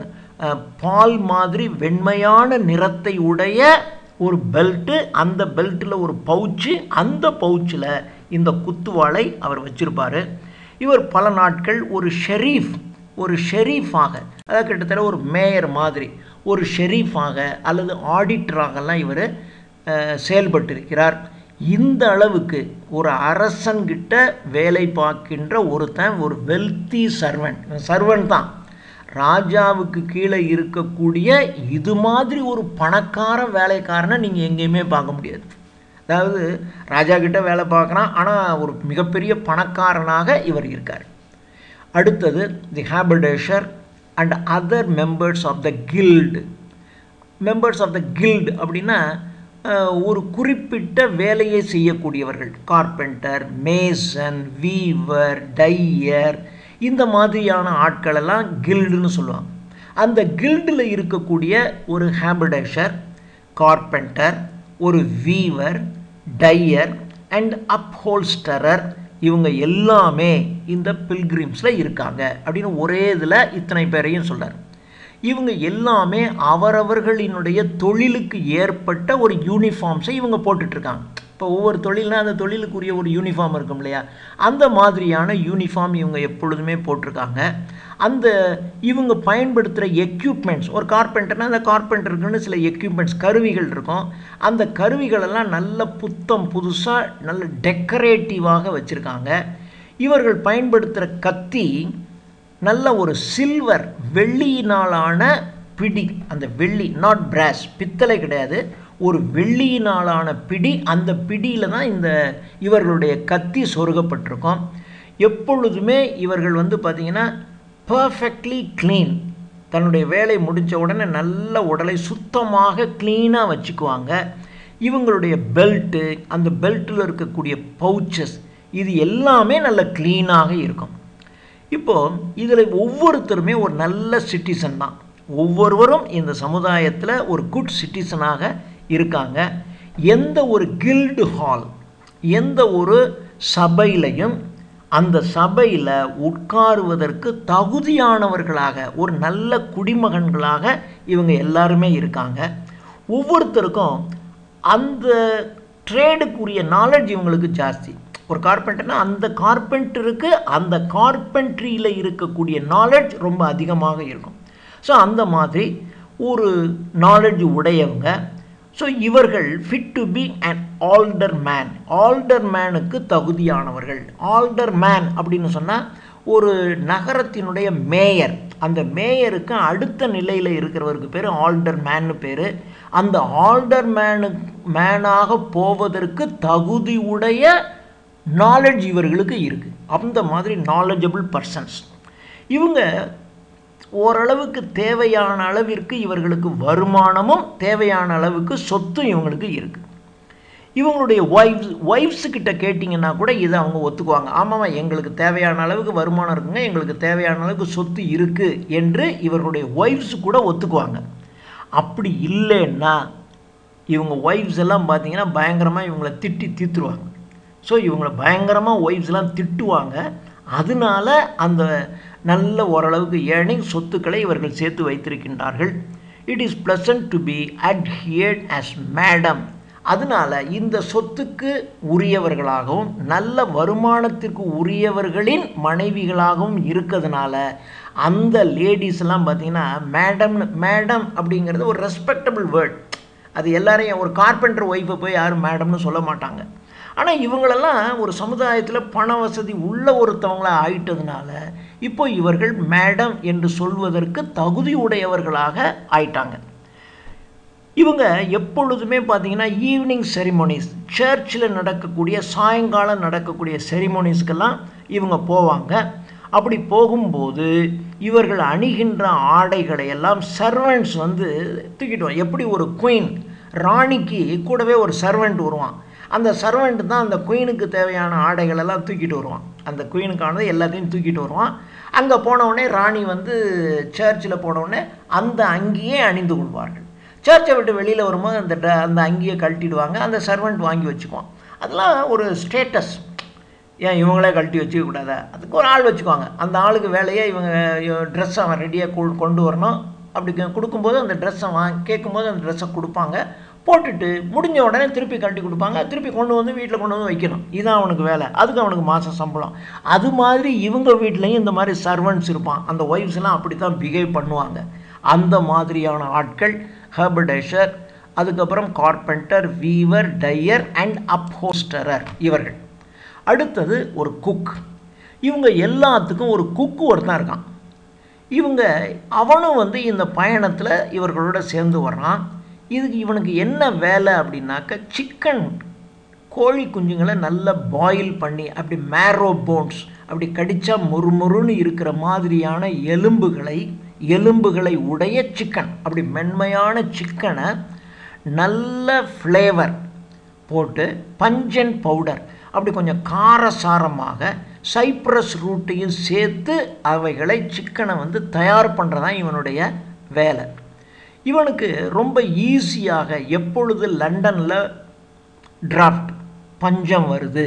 பால் மாதிரி வெண்மையான நிறத்தை உடைய ஒரு பெல்ட்டு அந்த பெல்ட்டில் ஒரு பவுச்சு அந்த பவுச்சில் இந்த குத்துவாளை அவர் வச்சுருப்பார் இவர் பல நாட்கள் ஒரு ஷெரீஃப் ஒரு ஷெரீஃபாக அதாவது கிட்டத்தட்ட ஒரு மேயர் மாதிரி ஒரு ஷெரீஃபாக அல்லது ஆடிட்டராகலாம் இவர் செயல்பட்டிருக்கிறார் இந்த அளவுக்கு ஒரு அரசன்கிட்ட வேலை பார்க்கின்ற ஒருத்தன் ஒரு வெல்த்தி சர்வெண்ட் சர்வெண்ட் தான் ராஜாவுக்கு கீழே இருக்கக்கூடிய இது மாதிரி ஒரு பணக்கார வேலைக்காரனை நீங்கள் எங்கேயுமே பார்க்க முடியாது அதாவது ராஜா கிட்ட வேலை பார்க்குறான் ஆனால் ஒரு மிகப்பெரிய பணக்காரனாக இவர் இருக்கார் அடுத்தது the haberdasher and other members of the guild members of the guild அப்படின்னா அஹ், ஒரு குறிப்பிட்ட வேலையை செய்யக்கூடியவர்கள் கார்பெண்டர் மேசன் வீவர் டையர் இந்த மாதிரியான ஆட்களெல்லாம் கில்டுன்னு சொல்லுவாங்க அந்த கில்டில் இருக்கக்கூடிய ஒரு ஹேபிடேஷர் கார்பெண்டர் ஒரு வீவர் டையர் அண்ட் அப்ஹோல்ஸ்டரர் இவங்க எல்லாமே இந்த பில்கிரிம்ஸில் இருக்காங்க அப்படின்னு ஒரே இதில் இத்தனை பேரையும் சொல்றார் இவங்க எல்லாமே அவரவர்களினுடைய தொழிலுக்கு ஏற்பட்ட ஒரு யூனிஃபார்ம்ஸை இவங்க போட்டுட்ருக்காங்க இப்போ ஒவ்வொரு தொழில்னா அந்த தொழிலுக்குரிய ஒரு யூனிஃபார்ம் இருக்கும் இல்லையா அந்த மாதிரியான யூனிஃபார்ம் இவங்க எப்பொழுதுமே போட்டிருக்காங்க அந்த இவங்க பயன்படுத்துகிற எக்யூப்மெண்ட்ஸ் ஒரு கார்பெண்டர்னா அந்த கார்பெண்டருக்குன்னு சில எக்யூப்மெண்ட்ஸ் கருவிகள் இருக்கும் அந்த கருவிகளெல்லாம் நல்ல புத்தம் புதுசாக நல்ல டெக்கரேட்டிவாக வச்சுருக்காங்க இவர்கள் பயன்படுத்துகிற கத்தி நல்ல ஒரு சில்வர் வெள்ளியினாலான பிடி அந்த வெள்ளி நாட் பிராஸ் பித்தளை கிடையாது ஒரு வெள்ளியினாலான பிடி அந்த பிடியில் தான் இந்த இவர்களுடைய கத்தி சொருகப்பட்டிருக்கும் எப்பொழுதுமே இவர்கள் வந்து பார்த்திங்கன்னா பர்ஃபெக்ட்லி க்ளீன் தன்னுடைய வேலை முடித்த உடனே நல்ல உடலை சுத்தமாக க்ளீனாக வச்சுக்குவாங்க இவங்களுடைய பெல்ட்டு அந்த பெல்ட்டில் இருக்கக்கூடிய பவுச்சஸ் இது எல்லாமே நல்ல க்ளீனாக இருக்கும் இப்போது இதில் ஒவ்வொருத்தருமே ஒரு நல்ல சிட்டிசன் தான் ஒவ்வொருவரும் இந்த சமுதாயத்தில் ஒரு குட் சிட்டிசனாக இருக்காங்க எந்த ஒரு கில்டு ஹால் எந்த ஒரு சபையிலையும் அந்த சபையில் உட்காருவதற்கு தகுதியானவர்களாக ஒரு நல்ல குடிமகன்களாக இவங்க எல்லாருமே இருக்காங்க ஒவ்வொருத்தருக்கும் அந்த ட்ரேடுக்குரிய நாலேஜ் இவங்களுக்கு ஜாஸ்தி ஒரு கார்பெண்டர்னா அந்த கார்பெண்டருக்கு அந்த கார்பென்ட்ரியில் இருக்கக்கூடிய நாலேஜ் ரொம்ப அதிகமாக இருக்கும் ஸோ அந்த மாதிரி ஒரு நாலேஜ் உடையவங்க ஸோ இவர்கள் fit to be an alderman ஆல்டர் மேனுக்கு தகுதியானவர்கள் ஆல்டர் மேன் அப்படின்னு சொன்னால் ஒரு நகரத்தினுடைய மேயர் அந்த மேயருக்கு அடுத்த நிலையில் இருக்கிறவருக்கு பேர் ஆல்டர் மேன்னு பேர் அந்த ஆல்டர் மேனு மேனாக போவதற்கு தகுதி உடைய நாலேஜ் இவர்களுக்கு இருக்குது அந்த மாதிரி நாலேஜபிள் பர்சன்ஸ் இவங்க ஓரளவுக்கு தேவையான அளவிற்கு இவர்களுக்கு வருமானமும் தேவையான அளவுக்கு சொத்தும் இவங்களுக்கு இருக்குது இவங்களுடைய ஒய்ஃப்ஸ் ஒய்ஃப்ஸு கிட்ட கேட்டிங்கன்னா கூட இதை அவங்க ஒத்துக்குவாங்க ஆமாம் எங்களுக்கு தேவையான அளவுக்கு வருமானம் இருக்குங்க எங்களுக்கு தேவையான அளவுக்கு சொத்து இருக்குது என்று இவர்களுடைய ஒய்ஃப்ஸ் கூட ஒத்துக்குவாங்க அப்படி இல்லைன்னா இவங்க ஒய்ஃப்ஸ் எல்லாம் பார்த்தீங்கன்னா பயங்கரமாக இவங்களை திட்டி தீர்த்துருவாங்க ஸோ இவங்களை பயங்கரமாக ஒய்ஃப்ஸ்லாம் திட்டுவாங்க அதனால அந்த நல்ல ஓரளவுக்கு ஏர்னிங் சொத்துக்களை இவர்கள் சேர்த்து வைத்திருக்கின்றார்கள் it is pleasant to be adhered as madam அதனால இந்த சொத்துக்கு உரியவர்களாகவும் நல்ல வருமானத்திற்கு உரியவர்களின் மனைவிகளாகவும் இருக்கிறதுனால அந்த லேடிஸ் எல்லாம் பார்த்தீங்கன்னா மேடம் மேடம் அப்படிங்கிறது ஒரு ரெஸ்பெக்டபிள் வேர்ட் அது எல்லாரையும் ஒரு கார்பெண்டர் ஒய்ஃபை போய் யாரும் மேடம்னு சொல்ல மாட்டாங்க ஆனால் இவங்களெல்லாம் ஒரு சமுதாயத்தில் பண வசதி உள்ள ஒருத்தவங்களா ஆயிட்டதுனால இப்போ இவர்கள் மேடம் என்று சொல்வதற்கு தகுதி உடையவர்களாக ஆயிட்டாங்க இவங்க எப்பொழுதுமே பார்த்தீங்கன்னா ஈவினிங் செரிமோனிஸ் சர்ச்சில் நடக்கக்கூடிய சாயங்காலம் நடக்கக்கூடிய செரிமோனிஸ்க்கெல்லாம் இவங்க போவாங்க அப்படி போகும்போது இவர்கள் அணிகின்ற ஆடைகளை எல்லாம் சர்வெண்ட்ஸ் வந்து தூக்கிட்டு எப்படி ஒரு குயின் ராணிக்கு கூடவே ஒரு சர்வெண்ட் வருவான் அந்த சர்வெண்ட் தான் அந்த குயினுக்கு தேவையான ஆடைகள் எல்லாம் தூக்கிட்டு வருவான் அந்த குயினுக்கானது எல்லாத்தையும் தூக்கிட்டு வருவான் அங்கே போனவுடனே ராணி வந்து சர்ச்சில் போனவுடனே அந்த அங்கேயே அணிந்து கொள்வார்கள் சர்ச்சை விட்டு வெளியில் வரும்போது அந்த ட அந்த அங்கேயே கழட்டிடுவாங்க அந்த சர்வெண்ட் வாங்கி வச்சுக்குவான் அதெல்லாம் ஒரு ஸ்டேட்டஸ் ஏன் இவங்களே கழட்டி வச்சுக்க கூடாதா அதுக்கு ஒரு ஆள் வச்சுக்குவாங்க அந்த ஆளுக்கு வேலையை இவங்க ட்ரெஸ் அவன் ரெடியாக கொண்டு வரணும் அப்படி கொடுக்கும்போது அந்த ட்ரெஸ்ஸை வாங்கி கேட்கும்போது அந்த ட்ரெஸ்ஸை கொடுப்பாங்க போட்டுட்டு முடிஞ்ச உடனே திருப்பி கட்டி கொடுப்பாங்க திருப்பி கொண்டு வந்து வீட்டில் கொண்டு வந்து வைக்கணும் இதுதான் அவனுக்கு வேலை அதுக்கு அவனுக்கு மாதம் சம்பளம் அது மாதிரி இவங்க வீட்லேயும் இந்த மாதிரி சர்வன்ட்ஸ் இருப்பான் அந்த ஒய்ஃப்ஸ்லாம் அப்படி தான் பிஹேவ் பண்ணுவாங்க அந்த மாதிரியான ஆட்கள் ஹெர்படேஷர் அதுக்கப்புறம் carpenter weaver dyer and upholsterer இவர்கள் அடுத்தது ஒரு குக் இவங்க எல்லாத்துக்கும் ஒரு குக்கு ஒருத்தன் இருக்கான் இவங்க அவனும் வந்து இந்த பயணத்தில் இவர்களோட சேர்ந்து வர்றான் இதுக்கு இவனுக்கு என்ன வேலை அப்படின்னாக்க சிக்கன் கோழி குஞ்சுங்களை நல்லா பாயில் பண்ணி அப்படி மேரோ போன்ஸ் அப்படி கடித்தா முறுமுறுன்னு இருக்கிற மாதிரியான எலும்புகளை எலும்புகளை உடைய சிக்கன் அப்படி மென்மையான சிக்கனை நல்ல ஃப்ளேவர் போட்டு பஞ்சன் பவுடர் அப்படி கொஞ்சம் காரசாரமாக சைப்ரஸ் ரூட்டையும் சேர்த்து அவைகளை சிக்கனை வந்து தயார் பண்ணுறதான் இவனுடைய வேலை இவனுக்கு ரொம்ப ஈஸியாக எப்பொழுது லண்டனில் டிராஃப்ட் பஞ்சம் வருது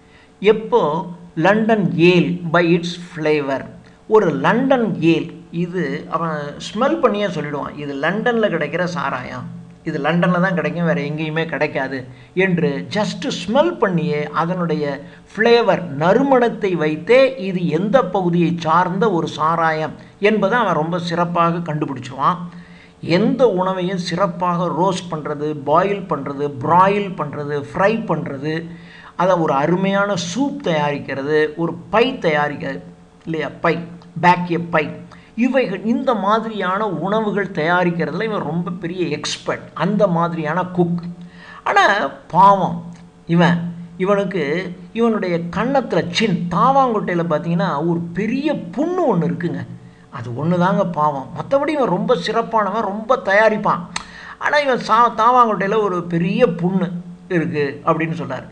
எப்போ London ale by its flavour ஒரு லண்டன் ஏல் இது அவன் ஸ்மெல் பண்ணியே சொல்லிடுவான் இது லண்டனில் கிடைக்கிற சாராயம் இது லண்டனில் தான் கிடைக்கும் வேறு எங்கேயுமே கிடைக்காது என்று ஜஸ்ட்டு ஸ்மெல் பண்ணியே அதனுடைய ஃப்ளேவர் நறுமணத்தை வைத்தே இது எந்த பகுதியை சார்ந்த ஒரு சாராயம் என்பதை அவன் ரொம்ப சிறப்பாக கண்டுபிடிச்சிருவான் எந்த உணவையும் சிறப்பாக ரோஸ்ட் பண்ணுறது பாயில் பண்ணுறது ப்ராயில் பண்ணுறது ஃப்ரை பண்ணுறது அதை ஒரு அருமையான சூப் தயாரிக்கிறது ஒரு பை தயாரிக்கிறது இல்லையா பை பேக்கிய பை இவைகள் இந்த மாதிரியான உணவுகள் தயாரிக்கிறதுல இவன் ரொம்ப பெரிய எக்ஸ்பர்ட் அந்த மாதிரியான குக் ஆனால் பாவம் இவன் இவனுக்கு இவனுடைய கன்னத்தில் சின் தாவாங்குட்டையில் பார்த்தீங்கன்னா ஒரு பெரிய புண்ணு ஒன்று இருக்குங்க அது ஒன்று தாங்க பாவம் மற்றபடி இவன் ரொம்ப சிறப்பானவன் ரொம்ப தயாரிப்பான் ஆனால் இவன் சா தாவாங்குட்டையில் ஒரு பெரிய புண்ணு இருக்குது அப்படின்னு சொல்கிறார்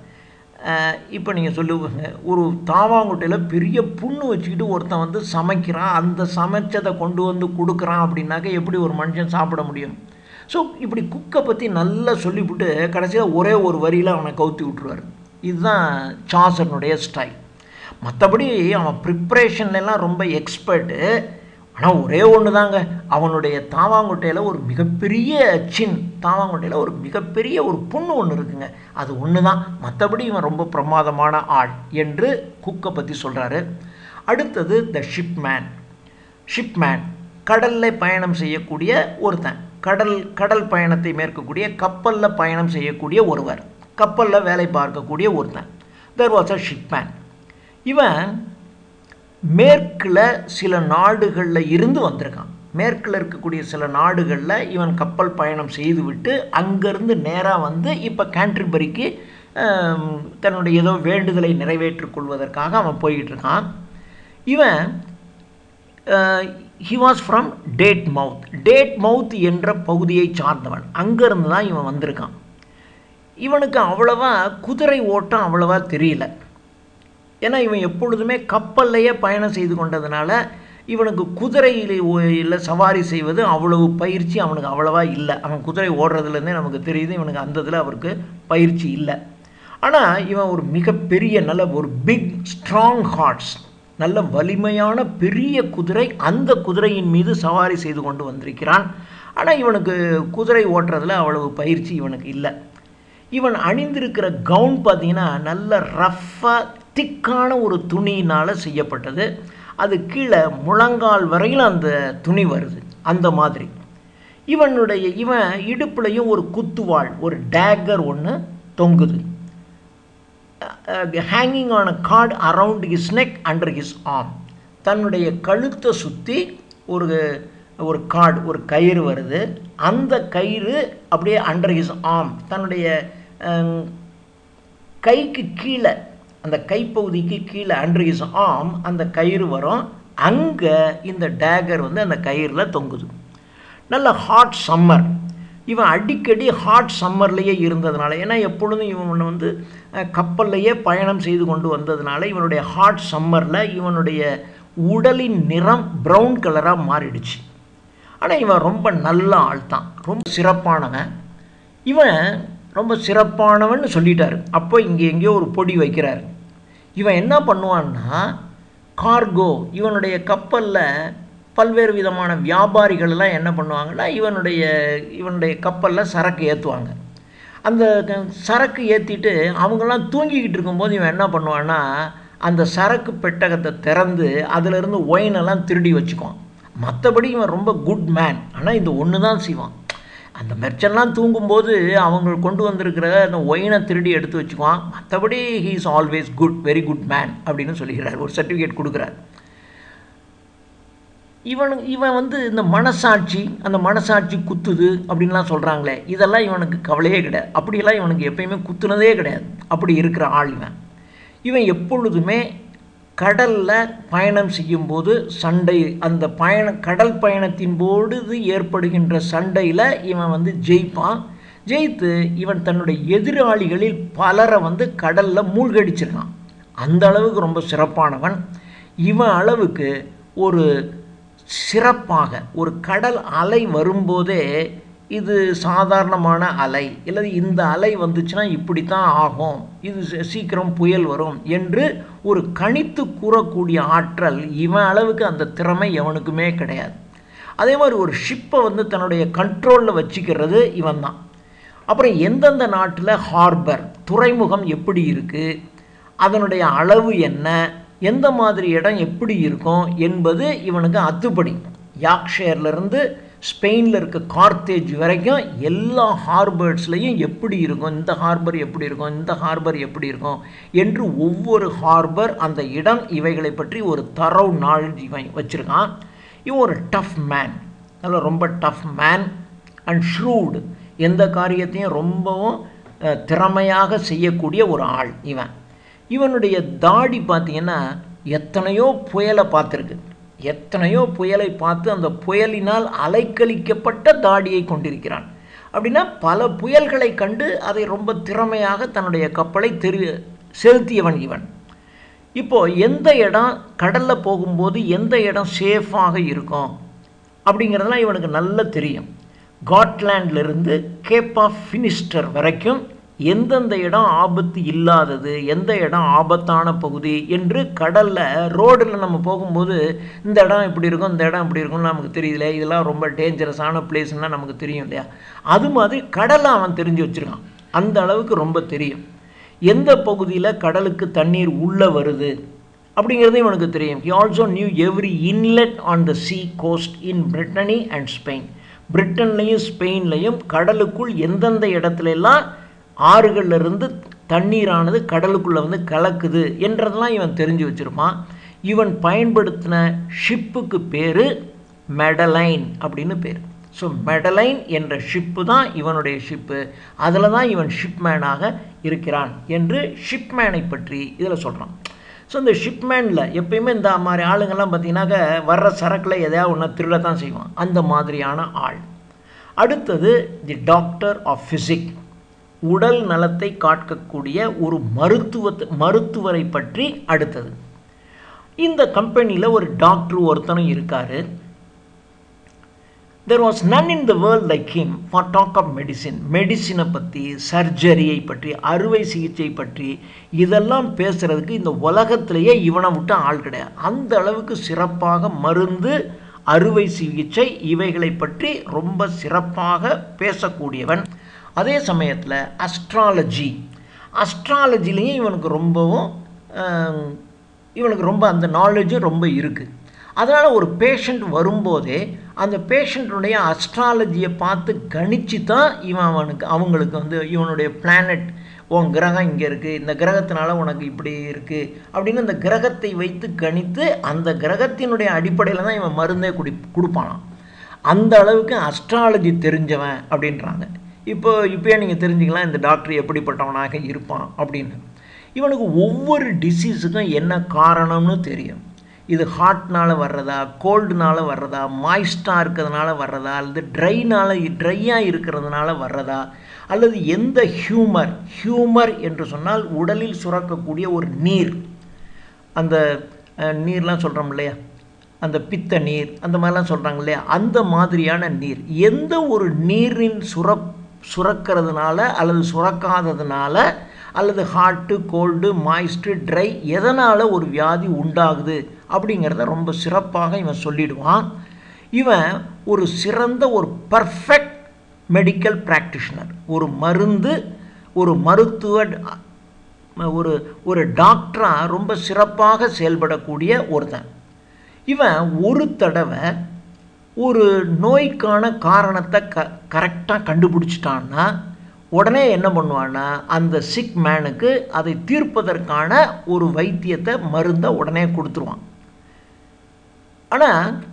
இப்போ நீங்கள் சொல்லுவாங்க ஒரு தாவாங்குட்டையில் பெரிய புண்ணு வச்சுக்கிட்டு ஒருத்தன் வந்து சமைக்கிறான் அந்த சமைச்சதை கொண்டு வந்து கொடுக்குறான் அப்படின்னாக்க எப்படி ஒரு மனுஷன் சாப்பிட முடியும் ஸோ இப்படி குக்கை பற்றி நல்லா சொல்லிவிட்டு கடைசியில் ஒரே ஒரு வரியில் அவனை கவுத்தி விட்டுருவார் இதுதான் சாசனுடைய ஸ்டைல் மற்றபடி அவன் ப்ரிப்ரேஷன்லாம் ரொம்ப எக்ஸ்பர்ட்டு ஆனால் ஒரே ஒன்று தாங்க அவனுடைய தாவாங்குட்டையில் ஒரு மிகப்பெரிய சின் தாவாங்குட்டையில் ஒரு மிகப்பெரிய ஒரு புண்ணு ஒன்று இருக்குங்க அது ஒன்று தான் மற்றபடி இவன் ரொம்ப பிரமாதமான ஆள் என்று குக்கை பற்றி சொல்கிறாரு அடுத்தது த ஷிப்மேன் ஷிப்மேன் கடலில் பயணம் செய்யக்கூடிய ஒருத்தன் கடல் கடல் பயணத்தை மேற்கக்கூடிய கப்பலில் பயணம் செய்யக்கூடிய ஒருவர் கப்பலில் வேலை பார்க்கக்கூடிய ஒருத்தன் தெர் வாஸ் அ ஷிப்மேன் இவன் மேற்கில் சில நாடுகளில் இருந்து வந்திருக்கான் மேற்கில் இருக்கக்கூடிய சில நாடுகளில் இவன் கப்பல் பயணம் செய்துவிட்டு அங்கேருந்து நேராக வந்து இப்போ கேன்ட்ரிபரிக்கு தன்னுடைய ஏதோ வேண்டுதலை நிறைவேற்றிக் கொள்வதற்காக அவன் போய்கிட்டு இருக்கான் இவன் he was from Dartmouth Dartmouth என்ற பகுதியை சார்ந்தவன் அங்கேருந்து தான் இவன் வந்திருக்கான் இவனுக்கு அவ்வளவா குதிரை ஓட்டம் அவ்வளவா தெரியல ஏன்னா இவன் எப்பொழுதுமே கப்பல்லையே பயணம் செய்து கொண்டதுனால இவனுக்கு குதிரையில் இல்லை சவாரி செய்வது அவ்வளவு பயிற்சி அவனுக்கு அவ்வளவா இல்லை அவன் குதிரை ஓடுறதுலேருந்தே நமக்கு தெரியுது இவனுக்கு அந்த இதில் அவருக்கு பயிற்சி இல்லை ஆனால் இவன் ஒரு மிகப்பெரிய நல்ல ஒரு பிக் ஸ்ட்ராங் ஹார்ட்ஸ் நல்ல வலிமையான பெரிய குதிரை அந்த குதிரையின் மீது சவாரி செய்து கொண்டு வந்திருக்கிறான் ஆனால் இவனுக்கு குதிரை ஓட்டுறதுல அவ்வளவு பயிற்சி இவனுக்கு இல்லை இவன் அணிந்திருக்கிற கவுன் பார்த்தீங்கன்னா நல்ல ரஃப்பாக திக்கான ஒரு துணியினால் செய்யப்பட்டது அது கீழே முழங்கால் வரையில் அந்த துணி வருது அந்த மாதிரி இவனுடைய இவன் இடுப்புலையும் ஒரு குத்துவாள் ஒரு டேக்கர் ஒன்று தொங்குது hanging on a cord around his neck under his arm தன்னுடைய கழுத்தை சுற்றி ஒரு ஒரு கார்டு ஒரு கயிறு வருது அந்த கயிறு அப்படியே அண்டர் ஹிஸ் ஆர்ம் தன்னுடைய கைக்கு கீழே அந்த கைப்பகுதிக்கு கீழே அண்டர் ஹிஸ் ஆர்ம் அந்த கயிறு வரும் அங்கே இந்த டேகர் வந்து அந்த கயிறில் தொங்குது நல்ல ஹாட் சம்மர் இவன் அடிக்கடி ஹாட் சம்மர்லேயே இருந்ததுனால ஏன்னா எப்பொழுதும் இவன் வந்து கப்பல்லையே பயணம் செய்து கொண்டு வந்ததுனால இவனுடைய ஹாட் சம்மரில் இவனுடைய உடலின் நிறம் ப்ரௌன் கலராக மாறிடுச்சு ஆனால் இவன் ரொம்ப நல்ல ஆள் தான் ரொம்ப சிறப்பானவன் இவன் ரொம்ப சிறப்பானவன் சொல்லிட்டாரு அப்போ இங்கே எங்கேயோ ஒரு பொடி வைக்கிறார் இவன் என்ன பண்ணுவான்னா கார்கோ இவனுடைய கப்பலில் பல்வேறு விதமான வியாபாரிகள் எல்லாம் என்ன பண்ணுவாங்கன்னா இவனுடைய இவனுடைய கப்பலில் சரக்கு ஏற்றுவாங்க அந்த சரக்கு ஏற்றிட்டு அவங்கெல்லாம் தூங்கிக்கிட்டு இருக்கும்போது இவன் என்ன பண்ணுவான்னா அந்த சரக்கு பெட்டகத்தை திறந்து அதிலிருந்து ஒயினெல்லாம் திருடி வச்சுக்குவான் மற்றபடி இவன் ரொம்ப குட் மேன் ஆனால் இந்த ஒன்று தான் செய்வான் அந்த மெர்ச்சன்லாம் தூங்கும்போது அவங்க கொண்டு வந்திருக்கிற அந்த ஒயினை திருடி எடுத்து வச்சுக்குவான் மற்றபடி he is always good very good man அப்படின்னு சொல்லிக்கிறார் ஒரு சர்டிஃபிகேட் கொடுக்குறார் இவனுக்கு இவன் வந்து இந்த மனசாட்சி அந்த மனசாட்சி குத்துது அப்படின்லாம் சொல்கிறாங்களே இதெல்லாம் இவனுக்கு கவலையே கிடையாது அப்படியெல்லாம் இவனுக்கு எப்பயுமே குத்துனதே கிடையாது அப்படி இருக்கிற ஆள் இவன் இவன் எப்பொழுதுமே கடலில் பயணம் செய்யும்போது சண்டை அந்த பயண கடல் பயணத்தின் பொழுது ஏற்படுகின்ற சண்டையில் இவன் வந்து ஜெயிப்பான் ஜெயித்து இவன் தன்னுடைய எதிராளிகளில் பலரை வந்து கடலில் மூழ்கடிச்சிருக்கான் அந்த அளவுக்கு ரொம்ப சிறப்பானவன் இவன் அளவுக்கு ஒரு சிறப்பாக ஒரு கடல் அலை வரும்போதே இது சாதாரணமான அலை இல்லை இந்த அலை வந்துச்சுன்னா இப்படி தான் ஆகும் இது சீ- சீக்கிரம் புயல் வரும் என்று ஒரு கணித்து கூறக்கூடிய ஆற்றல் இவன் அளவுக்கு அந்த திறமை எவனுக்குமே கிடையாது அதே மாதிரி ஒரு ஷிப்பை வந்து தன்னுடைய கண்ட்ரோலில் வச்சுக்கிறது இவன் தான் அப்புறம் எந்தெந்த நாட்டில் ஹார்பர் துறைமுகம் எப்படி இருக்குது அதனுடைய அளவு என்ன எந்த மாதிரி இடம் எப்படி இருக்கும் என்பது இவனுக்கு அத்துப்படி யாக்ஷேர்லேருந்து ஸ்பெயினில் இருக்க கார்த்தேஜ் வரைக்கும் எல்லா ஹார்பர்ஸ்லையும் எப்படி இருக்கும் இந்த ஹார்பர் எப்படி இருக்கும் இந்த ஹார்பர் எப்படி இருக்கும் என்று ஒவ்வொரு ஹார்பர் அந்த இடம் இவைகளை பற்றி ஒரு தரவு நாலேஜ் இவன் வச்சுருக்கான் இவன் ஒரு டஃப் மேன் நல்ல ரொம்ப டஃப் மேன் அண்ட் ஷ்ரூடு எந்த காரியத்தையும் ரொம்பவும் அஹ், திறமையாக செய்யக்கூடிய ஒரு ஆள் இவன் இவனுடைய தாடி பார்த்தீங்கன்னா எத்தனையோ புயலை பார்த்துருக்கு எத்தனையோ புயலை பார்த்து அந்த புயலினால் அலைக்கழிக்கப்பட்ட தாடியை கொண்டிருக்கிறான் அப்படின்னா பல புயல்களை கண்டு அதை ரொம்ப திறமையாக தன்னுடைய கப்பலை தெரி செலுத்தியவன் இவன் இப்போ எந்த இடம் கடலில் போகும்போது எந்த இடம் சேஃபாக இருக்கும் அப்படிங்கிறதெல்லாம் இவனுக்கு நல்லா தெரியும் காட்லாண்ட்ல இருந்து கேப் ஆஃப் ஃபினிஸ்டர் வரைக்கும் எந்தெந்த இடம் ஆபத்து இல்லாதது எந்த இடம் ஆபத்தான பகுதி என்று கடலில் ரோடில் நம்ம போகும்போது இந்த இடம் இப்படி இருக்கும் இந்த இடம் இப்படி இருக்கும்னு நமக்கு தெரியல இதெல்லாம் ரொம்ப டேஞ்சரஸான பிளேஸ்னால் நமக்கு தெரியும் இல்லையா அது மாதிரி கடலை அவன் தெரிஞ்சு வச்சுருக்கான் அந்த அளவுக்கு ரொம்ப தெரியும் எந்த பகுதியில் கடலுக்கு தண்ணீர் உள்ளே வருது அப்படிங்கிறது இவனுக்கு தெரியும் he also knew every inlet on the sea coast in Brittany and Spain பிரிட்டன்லையும் ஸ்பெயின்லையும் கடலுக்குள் எந்தெந்த இடத்துல எல்லாம் ஆறுகள்ல இருந்து தண்ணீரானது கடலுக்குள்ளே வந்து கலக்குது என்றதெல்லாம் இவன் தெரிஞ்சு வச்சிருப்பான் இவன் பயன்படுத்தின ஷிப்புக்கு பேர் மெடலைன் அப்படின்னு பேர் ஸோ மெடலைன் என்ற ஷிப்பு தான் இவனுடைய ஷிப்பு அதில் தான் இவன் ஷிப்மேனாக இருக்கிறான் என்று ஷிப்மேனை பற்றி இதில் சொல்கிறான் ஸோ இந்த ஷிப்மேனில் எப்பயுமே இந்த மாதிரி ஆளுங்கெல்லாம் பார்த்தீங்கன்னாக்க வர்ற சரக்கில் எதையாவது ஒன்று திருட தான் செய்வான் அந்த மாதிரியான ஆள் அடுத்தது தி டாக்டர் ஆஃப் ஃபிசிக் உடல் நலத்தை காக்கக்கூடிய ஒரு மருத்துவத்தை மருத்துவரை பற்றி அடுத்தது இந்த கம்பெனியில் ஒரு டாக்டர் ஒருத்தனும் இருக்கார் there was none in the world like him for talk of medicine மெடிசினை பற்றி சர்ஜரியை பற்றி அறுவை சிகிச்சை பற்றி இதெல்லாம் பேசுகிறதுக்கு இந்த உலகத்திலேயே இவனை விட்டு ஆள் கிடையாது அந்த அளவுக்கு சிறப்பாக மருந்து அறுவை சிகிச்சை இவைகளை பற்றி ரொம்ப சிறப்பாக பேசக்கூடியவன் அதே சமயத்தில் அஸ்ட்ராலஜி அஸ்ட்ராலஜிலையும் இவனுக்கு ரொம்பவும் ஆஹ், இவனுக்கு ரொம்ப அந்த நாலேஜும் ரொம்ப இருக்குது அதனால் ஒரு பேஷண்ட் வரும்போதே அந்த பேஷண்ட்டுடைய அஸ்ட்ராலஜியை பார்த்து கணிச்சு தான் இவன் அவனுக்கு அவங்களுக்கு வந்து இவனுடைய பிளானட் உன் கிரகம் இங்கே இருக்குது இந்த கிரகத்தினால உனக்கு இப்படி இருக்குது அப்படின்னு அந்த கிரகத்தை வைத்து கணித்து அந்த கிரகத்தினுடைய அடிப்படையில் தான் இவன் மருந்தே குடி கொடுப்பானாம் அந்த அளவுக்கு அஸ்ட்ராலஜி தெரிஞ்சவன் அப்படின்றாங்க இப்போ இப்போயே நீங்கள் தெரிஞ்சுக்கலாம் இந்த டாக்டர் எப்படிப்பட்டவனாக இருப்பான் அப்படின்னு இவனுக்கு ஒவ்வொரு டிசீஸுக்கும் என்ன காரணம்னு தெரியும் இது ஹார்ட்னால வர்றதா கோல்டுனால வர்றதா மாய்ஸ்டாக இருக்கிறதுனால வர்றதா அல்லது ட்ரைனால ட்ரையாக இருக்கிறதுனால வர்றதா அல்லது எந்த ஹியூமர் ஹியூமர் என்று சொன்னால் உடலில் சுரக்கக்கூடிய ஒரு நீர் அந்த அஹ், நீர்லாம் சொல்கிறோம் இல்லையா அந்த பித்த நீர் அந்த மாதிரிலாம் சொல்கிறாங்க இல்லையா அந்த மாதிரியான நீர் எந்த ஒரு நீரின் சுரப் சுரக்கிறதுனால அல்லது சுரக்காததுனால அல்லது ஹாட்டு கோல்டு மாய்ஸ்டு ட்ரை எதனால் ஒரு வியாதி உண்டாகுது அப்படிங்கிறத ரொம்ப சிறப்பாக இவன் சொல்லிடுவான் இவன் ஒரு சிறந்த ஒரு பர்ஃபெக்ட் மெடிக்கல் ப்ராக்டிஷனர் ஒரு மருந்து ஒரு மருத்துவ ஒரு ஒரு டாக்டராக ரொம்ப சிறப்பாக செயல்படக்கூடிய ஒருத்தன் இவன் ஒரு தடவை ஒரு நோய்க்கான காரணத்தை க கரெக்டாக கண்டுபிடிச்சிட்டான்னா உடனே என்ன பண்ணுவான்னா அந்த சிக் மேனுக்கு அதை தீர்ப்பதற்கான ஒரு வைத்தியத்தை மருந்தை உடனே கொடுத்துருவான் ஆனால்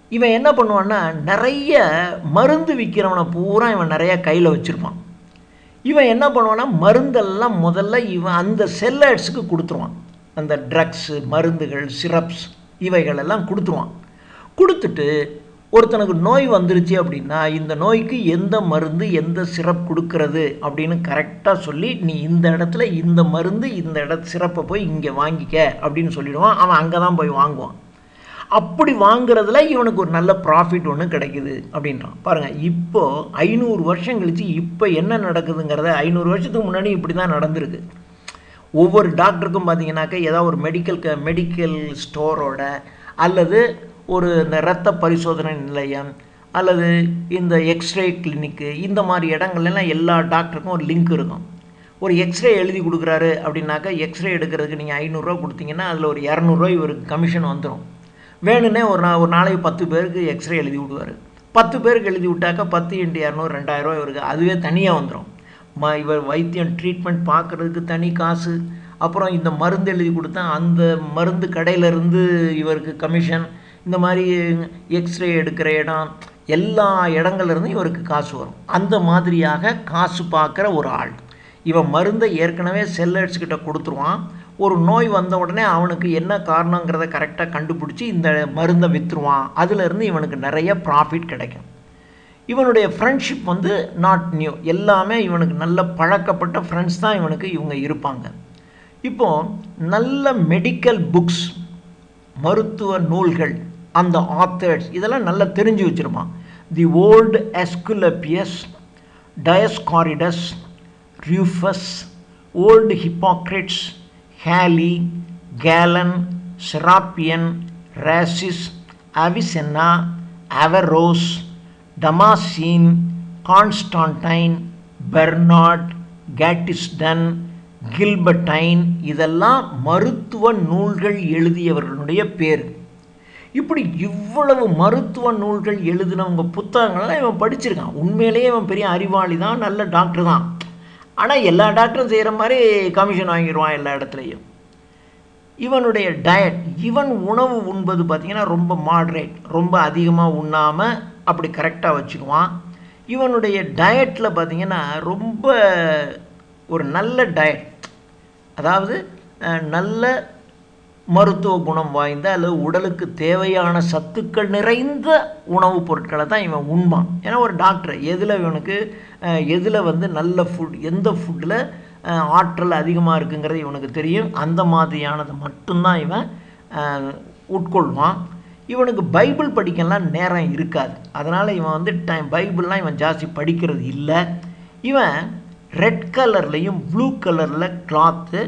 இவன் என்ன பண்ணுவான்னா நிறைய மருந்து விற்கிறவனை பூரா இவன் நிறைய கையில் வச்சுருப்பான் இவன் என்ன பண்ணுவான்னா மருந்தெல்லாம் முதல்ல இவன் அந்த செல்லர்ஸுக்கு கொடுத்துருவான் அந்த ட்ரக்ஸு மருந்துகள் சிரப்ஸ் இவைகளெல்லாம் கொடுத்துருவான் கொடுத்துட்டு ஒருத்தனுக்கு நோய் வந்துருச்சு அப்படின்னா இந்த நோய்க்கு எந்த மருந்து எந்த சிரப் கொடுக்கறது அப்படின்னு கரெக்டாக சொல்லி நீ இந்த இடத்துல இந்த மருந்து இந்த இட சிரப்பை போய் இங்கே வாங்கிக்க அப்படின்னு சொல்லிடுவான் அவன் அங்கே தான் போய் வாங்குவான் அப்படி வாங்குறதுல இவனுக்கு ஒரு நல்ல ப்ராஃபிட் ஒன்று கிடைக்குது அப்படின்றான் பாருங்கள் இப்போது ஐநூறு வருஷம் கழித்து இப்போ என்ன நடக்குதுங்கிறத ஐநூறு வருஷத்துக்கு முன்னாடி இப்படி தான் நடந்திருக்கு ஒவ்வொரு டாக்டருக்கும் பார்த்தீங்கன்னாக்கா ஏதாவது ஒரு மெடிக்கல் க மெடிக்கல் ஸ்டோரோட அல்லது ஒரு இந்த இரத்த பரிசோதனை நிலையம் அல்லது இந்த எக்ஸ்ரே கிளினிக்கு இந்த மாதிரி இடங்கள்லாம் எல்லா டாக்டருக்கும் ஒரு லிங்க் இருக்கும் ஒரு எக்ஸ்ரே எழுதி கொடுக்குறாரு அப்படின்னாக்கா எக்ஸ்ரே எடுக்கிறதுக்கு நீங்கள் ஐநூறுரூவா கொடுத்தீங்கன்னா அதில் ஒரு இரநூறுவா இவருக்கு கமிஷன் வந்துடும் வேணும்னே ஒரு நா ஒரு நாளைக்கு பத்து பேருக்கு எக்ஸ்ரே எழுதி விடுவார் பத்து பேருக்கு எழுதி விட்டாக்கா பத்து இன்ட்டு இரநூறு ரெண்டாயிரரூவா இவருக்கு அதுவே தனியாக வந்துடும் ம இவர் வைத்தியம் ட்ரீட்மெண்ட் பார்க்குறதுக்கு தனி காசு அப்புறம் இந்த மருந்து எழுதி கொடுத்தா அந்த மருந்து கடையிலேருந்து இவருக்கு கமிஷன் இந்த மாதிரி எக்ஸ்ரே எடுக்கிற இடம் எல்லா இடங்கள்லேருந்தும் இவருக்கு காசு வரும் அந்த மாதிரியாக காசு பார்க்குற ஒரு ஆள் இவன் மருந்தை ஏற்கனவே செல்லர்ஸ் கிட்ட கொடுத்துருவான் ஒரு நோய் வந்த உடனே அவனுக்கு என்ன காரணங்கிறத கரெக்டாக கண்டுபிடிச்சி இந்த மருந்தை விற்றுருவான் அதுலேருந்து இவனுக்கு நிறைய ப்ராஃபிட் கிடைக்கும் இவனுடைய ஃப்ரெண்ட்ஷிப் வந்து நாட் நியூ எல்லாமே இவனுக்கு நல்ல பழக்கப்பட்ட ஃப்ரெண்ட்ஸ் தான் இவனுக்கு இவங்க இருப்பாங்க இப்போது நல்ல மெடிக்கல் புக்ஸ் மருத்துவ நூல்கள் அந்த ஆத்தர்ஸ் இதெல்லாம் நல்லா தெரிஞ்சு வச்சுருப்பான் the old Aesculapius Dioscorides Rufus old Hippocrates Haly Galen Serapion Rhazes Avicenna Averroes Damascene Constantine Bernard Gatesden Gilbertine இதெல்லாம் மருத்துவ நூல்கள் எழுதியவர்களுடைய பேர் இப்படி இவ்வளவு மருத்துவ நூல்கள் எழுதினவங்க புத்தகங்கள்லாம் இவன் படிச்சிருக்கான் உண்மையிலேயே இவன் பெரிய அறிவாளி தான் நல்ல டாக்டர் தான் ஆனால் எல்லா டாக்டரும் செய்கிற மாதிரி கமிஷன் வாங்கிடுவான் எல்லா இடத்துலையும் இவனுடைய டயட் இவன் உணவு உண்பது பார்த்திங்கன்னா ரொம்ப மாட்ரேட் ரொம்ப அதிகமாக உண்ணாமல் அப்படி கரெக்டாக வச்சுக்குவான் இவனுடைய டயட்டில் பார்த்திங்கன்னா ரொம்ப ஒரு நல்ல டயட் அதாவது நல்ல மருத்துவ குணம் வாய்ந்த அல்லது உடலுக்கு தேவையான சத்துக்கள் நிறைந்த உணவுப் பொருட்களை தான் இவன் உண்பான் ஏன்னா ஒரு டாக்டர் எதில் இவனுக்கு எதில் வந்து நல்ல ஃபுட் எந்த ஃபுட்டில் ஆற்றல் அதிகமாக இருக்குங்கிறது இவனுக்கு தெரியும் அந்த மாதிரியானது மட்டும்தான் இவன் உட்கொள்வான் இவனுக்கு பைபிள் படிக்கலாம் நேரம் இருக்காது அதனால் இவன் வந்து டைம் பைபிள்லாம் இவன் ஜாஸ்தி படிக்கிறது இல்லை இவன் ரெட் கலர்லேயும் ப்ளூ கலரில் கிளாத்து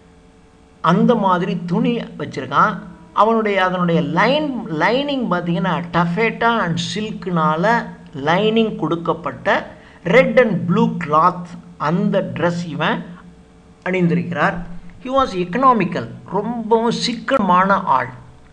அந்த மாதிரி துணி வச்சுருக்கான் அவனுடைய அதனுடைய லைன் லைனிங் பார்த்திங்கன்னா டஃபேட்டா அண்ட் சில்க்குனால் லைனிங் கொடுக்கப்பட்ட ரெட் அண்ட் ப்ளூ கிளாத் அந்த ட்ரெஸ் இவன் அணிந்திருக்கிறார் ஹி வாஸ் எக்கனாமிக்கல் ரொம்பவும் சிக்கனமான ஆள்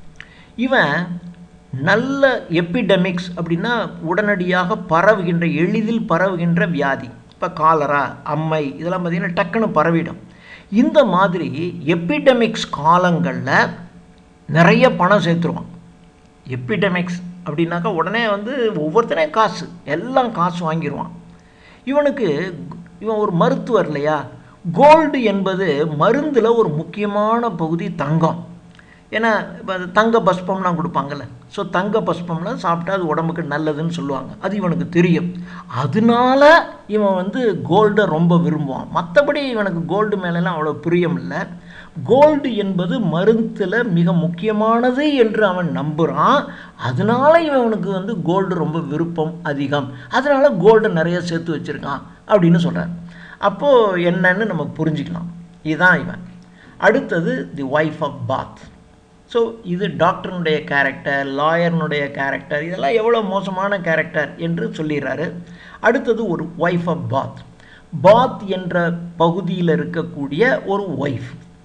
இவன் நல்ல எபிடமிக்ஸ் அப்படின்னா உடனடியாக பரவுகின்ற எளிதில் பரவுகின்ற வியாதி இப்போ காலரா அம்மை இதெல்லாம் பார்த்திங்கன்னா டக்குன்னு பரவிடும் இந்த மாதிரி எபிடமிக்ஸ் காலங்களில் நிறைய பணம் சேர்த்துருவான் எபிடமிக்ஸ் அப்படின்னாக்கா உடனே வந்து ஒவ்வொருத்தனையும் காசு எல்லாம் காசு வாங்கிடுவான் இவனுக்கு இவன் ஒரு மருத்துவர் இல்லையா கோல்டு என்பது மருந்தில் ஒரு முக்கியமான பகுதி தங்கம் ஏன்னா இப்போ அது தங்க பஸ்பம்லாம் கொடுப்பாங்கல்ல ஸோ தங்க பஸ்பம்லாம் சாப்பிட்டா அது உடம்புக்கு நல்லதுன்னு சொல்லுவாங்க அது இவனுக்கு தெரியும் அதனால இவன் வந்து கோல்டை ரொம்ப விரும்புவான் மற்றபடி இவனுக்கு கோல்டு மேலெல்லாம் அவ்வளோ பிரியம் இல்லை கோல்டு என்பது மருந்தில் மிக முக்கியமானது என்று அவன் நம்புகிறான் அதனால இவனுக்கு வந்து கோல்டு ரொம்ப விருப்பம் அதிகம் அதனால் கோல்டு நிறைய சேர்த்து வச்சுருக்கான் அப்படின்னு சொல்கிறார் அப்போது என்னன்னு நம்ம புரிஞ்சுக்கலாம் இதுதான் இவன் அடுத்தது the wife of Bath so இது டாக்டர்னுடைய கேரக்டர் லாயர்னுடைய கேரக்டர் இதெல்லாம் எவ்வளோ மோசமான கேரக்டர் என்று சொல்லிடுறாரு அடுத்தது ஒரு ஒய்ஃப் ஆஃப் பாத் பாத் என்ற பகுதியில் இருக்கக்கூடிய ஒரு ஒய்ஃப்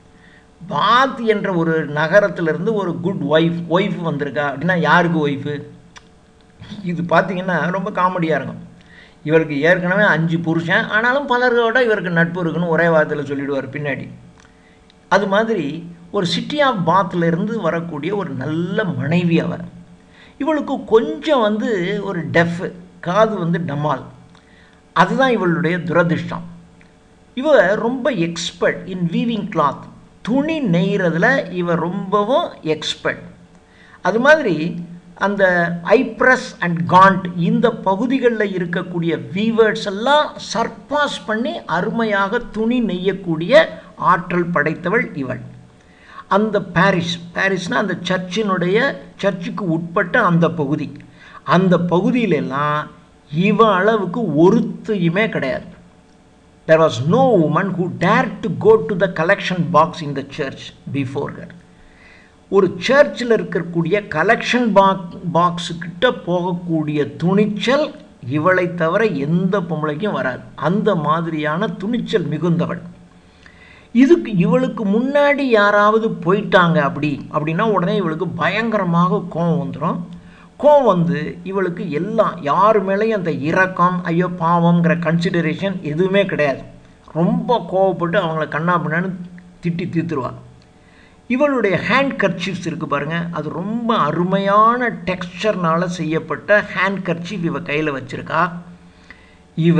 பாத் என்ற ஒரு நகரத்திலிருந்து ஒரு குட் ஒய்ஃப் ஒய்ஃப் வந்திருக்கா அப்படின்னா யாருக்கு ஒய்ஃபு இது பார்த்திங்கன்னா ரொம்ப காமெடியாக இருக்கும் இவருக்கு ஏற்கனவே அஞ்சு புருஷன் ஆனாலும் பலரோட இவருக்கு நட்பு இருக்குன்னு ஒரே வாரத்தில் சொல்லிடுவார் பின்னாடி அது மாதிரி ஒரு சிட்டி ஆஃப் பாத்தில் இருந்து வரக்கூடிய ஒரு நல்ல மனைவி அவர் இவளுக்கு கொஞ்சம் வந்து ஒரு டெஃப் காது வந்து டமால் அதுதான் இவளுடைய துரதிர்ஷ்டம் இவ ரொம்ப எக்ஸ்பர்ட் இன் வீவிங் கிளாத் துணி நெய்கிறதுல இவ ரொம்பவும் எக்ஸ்பர்ட் அது மாதிரி அந்த ஐப்ரஸ் அண்ட் காண்ட் இந்த பகுதிகளில் இருக்கக்கூடிய வீவர்ட்ஸ் எல்லாம் சர்பாஸ் பண்ணி அருமையாக துணி நெய்யக்கூடிய ஆற்றல் படைத்தவள் இவள் அந்த பாரிஸ் பாரிஸ்னால் அந்த சர்ச்சினுடைய சர்ச்சுக்கு உட்பட்ட அந்த பகுதி அந்த பகுதியிலெல்லாம் இவ அளவுக்கு ஒருத்தையுமே கிடையாது there was no woman who dared to go to the collection box in the church before her ஒரு சர்ச்சில் இருக்கக்கூடிய கலெக்ஷன் பாக் பாக்ஸுக்கிட்ட போகக்கூடிய துணிச்சல் இவளை தவிர எந்த பொம்பளைக்கும் வராது அந்த மாதிரியான துணிச்சல் மிகுந்தவள் இதுக்கு இவளுக்கு முன்னாடி யாராவது போயிட்டாங்க அப்படி அப்படின்னா உடனே இவளுக்கு பயங்கரமாக கோவம் வந்துடும் கோவம் வந்து இவளுக்கு எல்லாம் யார் மேலேயும் அந்த இரக்கம் ஐயோ பாவங்கிற கன்சிடரேஷன் எதுவுமே கிடையாது ரொம்ப கோவப்பட்டு அவங்கள கண்ணா பின்னான்னு திட்டி தீர்த்துருவாள் இவளுடைய ஹேண்ட் கர்ச்சீஃப்ஸ் இருக்குது பாருங்கள் அது ரொம்ப அருமையான டெக்ஸ்சர்னால் செய்யப்பட்ட ஹேண்ட் கர்ச்சீஃப் இவ கையில் வச்சுருக்கா இவ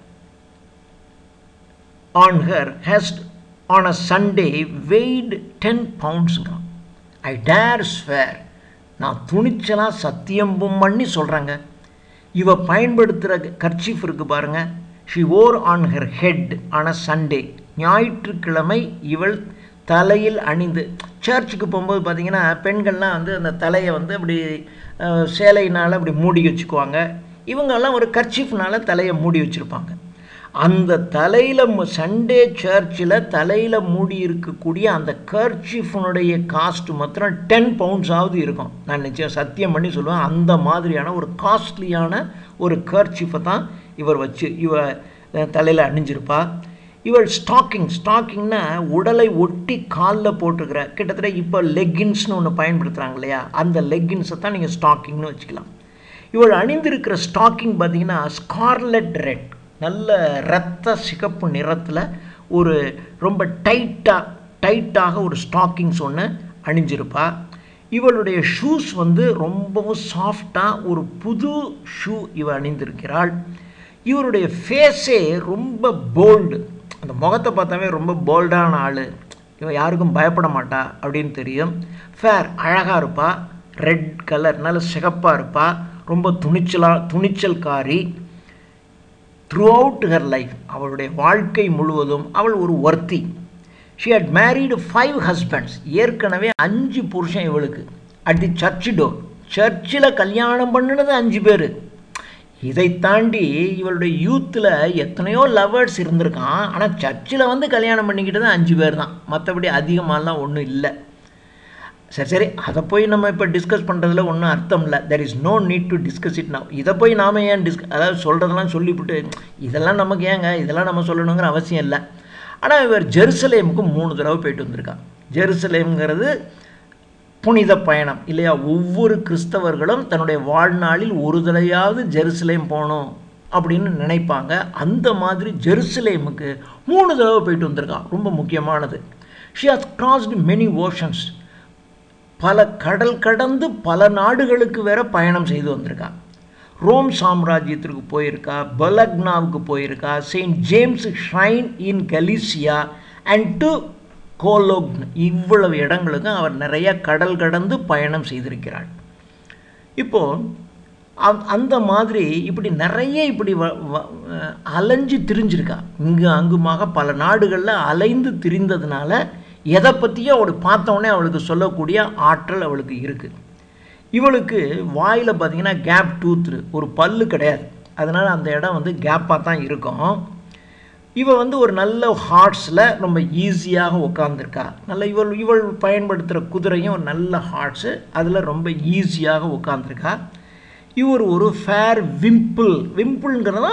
on her has on a Sunday weight ten பவுண்ட்ஸுங்க ஐ டேர் ஸ்வேர் நான் துணிச்சலாக சத்தியம் பண்ணி சொல்கிறேங்க இவ பயன்படுத்துகிற கர்ச்சீஃப் இருக்குது பாருங்கள் she wore on her head on a Sunday ஞாயிற்றுக்கிழமை இவள் தலையில் அணிந்து சர்ச்சுக்கு போகும்போது பார்த்திங்கன்னா பெண்கள்லாம் வந்து அந்த தலையை வந்து அப்படி சேலையினால் அப்படி மூடி வச்சுக்குவாங்க இவங்கெல்லாம் ஒரு கர்ச்சீஃப்னால் தலையை மூடி வச்சுருப்பாங்க அந்த தலையில் சண்டே சர்ச்சில் தலையில் மூடி இருக்கக்கூடிய அந்த கர்ச்சீஃபனுடைய காஸ்ட் மாத்திரம் டென் பவுண்ட்ஸாவது இருக்கும் நான் நிச்சயம் சத்தியம் பண்ணி சொல்லுவேன் அந்த மாதிரியான ஒரு காஸ்ட்லியான ஒரு கர்ச்சீஃபை தான் இவர் வச்சு இவ தலையில் அணிஞ்சிருப்பா இவள் ஸ்டாக்கிங் ஸ்டாக்கிங்னா உடலை ஒட்டி காலில் போட்டுக்கிற கிட்டத்தட்ட இப்போ லெக்கின்ஸ்னு ஒன்று பயன்படுத்துகிறாங்க இல்லையா அந்த லெக்கின்ஸை தான் நீங்கள் ஸ்டாக்கிங்னு வச்சுக்கலாம் இவள் அணிந்திருக்கிற ஸ்டாக்கிங் பார்த்தீங்கன்னா ஸ்கார்லெட் ரெட் நல்ல இரத்த சிகப்பு நிறத்தில் ஒரு ரொம்ப டைட்டாக டைட்டாக ஒரு ஸ்டாக்கிங்ஸ் ஒன்று அணிஞ்சிருப்பா இவளுடைய ஷூஸ் வந்து ரொம்பவும் சாஃப்டாக ஒரு புது ஷூ இவ அணிந்திருக்கிறாள் இவருடைய ஃபேஸே ரொம்ப போல்டு அந்த முகத்தை பார்த்தாவே ரொம்ப போல்டான ஆள் இவன் யாருக்கும் பயப்பட மாட்டா அப்படின்னு தெரியும் ஃபேர் அழகாக இருப்பா ரெட் கலர் நல்ல சிகப்பாக இருப்பா ரொம்ப துணிச்சலாக துணிச்சல்காரி த்ரூ அவுட் ஹர் லைஃப் அவளுடைய வாழ்க்கை முழுவதும் அவள் ஒரு worthy she had married five husbands ஏற்கனவே அஞ்சு புருஷன் இவளுக்கு அட் தி சர்ச் டோர் சர்ச்சில் கல்யாணம் பண்ணினது அஞ்சு பேர் இதை தாண்டி இவளுடைய யூத்தில் எத்தனையோ லவர்ஸ் இருந்திருக்கான் ஆனால் சர்ச்சில் வந்து கல்யாணம் பண்ணிக்கிட்டது அஞ்சு பேர் தான் மற்றபடி அதிகமாகலாம் ஒன்றும் இல்லை சரி சரி அதை போய் நம்ம இப்போ டிஸ்கஸ் பண்ணுறதுல ஒன்றும் அர்த்தம் இல்லை there is no need to discuss it now இதை போய் நாம் ஏன் டிஸ்க அதாவது சொல்கிறதெல்லாம் சொல்லிவிட்டு இதெல்லாம் நமக்கு ஏங்க இதெல்லாம் நம்ம சொல்லணுங்கிற அவசியம் இல்லை ஆனால் இவர் ஜெருசலேமுக்கு மூணு தடவை போயிட்டு வந்திருக்கா ஜெருசலேம்ங்கிறது புனித பயணம் இல்லையா ஒவ்வொரு கிறிஸ்தவர்களும் தன்னுடைய வாழ்நாளில் ஒரு தடவையாவது ஜெருசலேம் போகணும் அப்படின்னு நினைப்பாங்க அந்த மாதிரி ஜெருசலேமுக்கு மூணு தடவை போயிட்டு வந்திருக்கா ரொம்ப முக்கியமானது she has crossed many oceans பல கடல் கடந்து பல நாடுகளுக்கு வேற பயணம் செய்து வந்திருக்கா ரோம் சாம்ராஜ்யத்திற்கு போயிருக்கா பலக்னாவுக்கு போயிருக்கா Saint James shrine in Galicia and to Cologne இவ்வளவு இடங்களுக்கும் அவர் நிறைய கடல் கடந்து பயணம் செய்திருக்கிறாள் இப்போது அந்த மாதிரி இப்படி நிறைய இப்படி அலைஞ்சு திரிஞ்சிருக்கா இங்கு அங்குமாக பல நாடுகளில் அலைந்து திரிந்ததுனால எதை பற்றியும் அவளுக்கு பார்த்தோன்னே அவளுக்கு சொல்லக்கூடிய ஆற்றல் அவளுக்கு இருக்குது இவளுக்கு வாயில் பார்த்திங்கன்னா கேப் டூத்ரு ஒரு பல்லு கிடையாது அதனால் அந்த இடம் வந்து கேப்பாக தான் இருக்கும் இவ வந்து ஒரு நல்ல ஹார்ட்ஸில் ரொம்ப ஈஸியாக உட்காந்துருக்கா நல்ல இவள் இவள் பயன்படுத்துகிற குதிரையும் ஒரு நல்ல ஹார்ட்ஸு அதில் ரொம்ப ஈஸியாக உட்காந்துருக்கா இவர் ஒரு ஃபேர் விம்பிள் விம்பிள்ங்கிறதா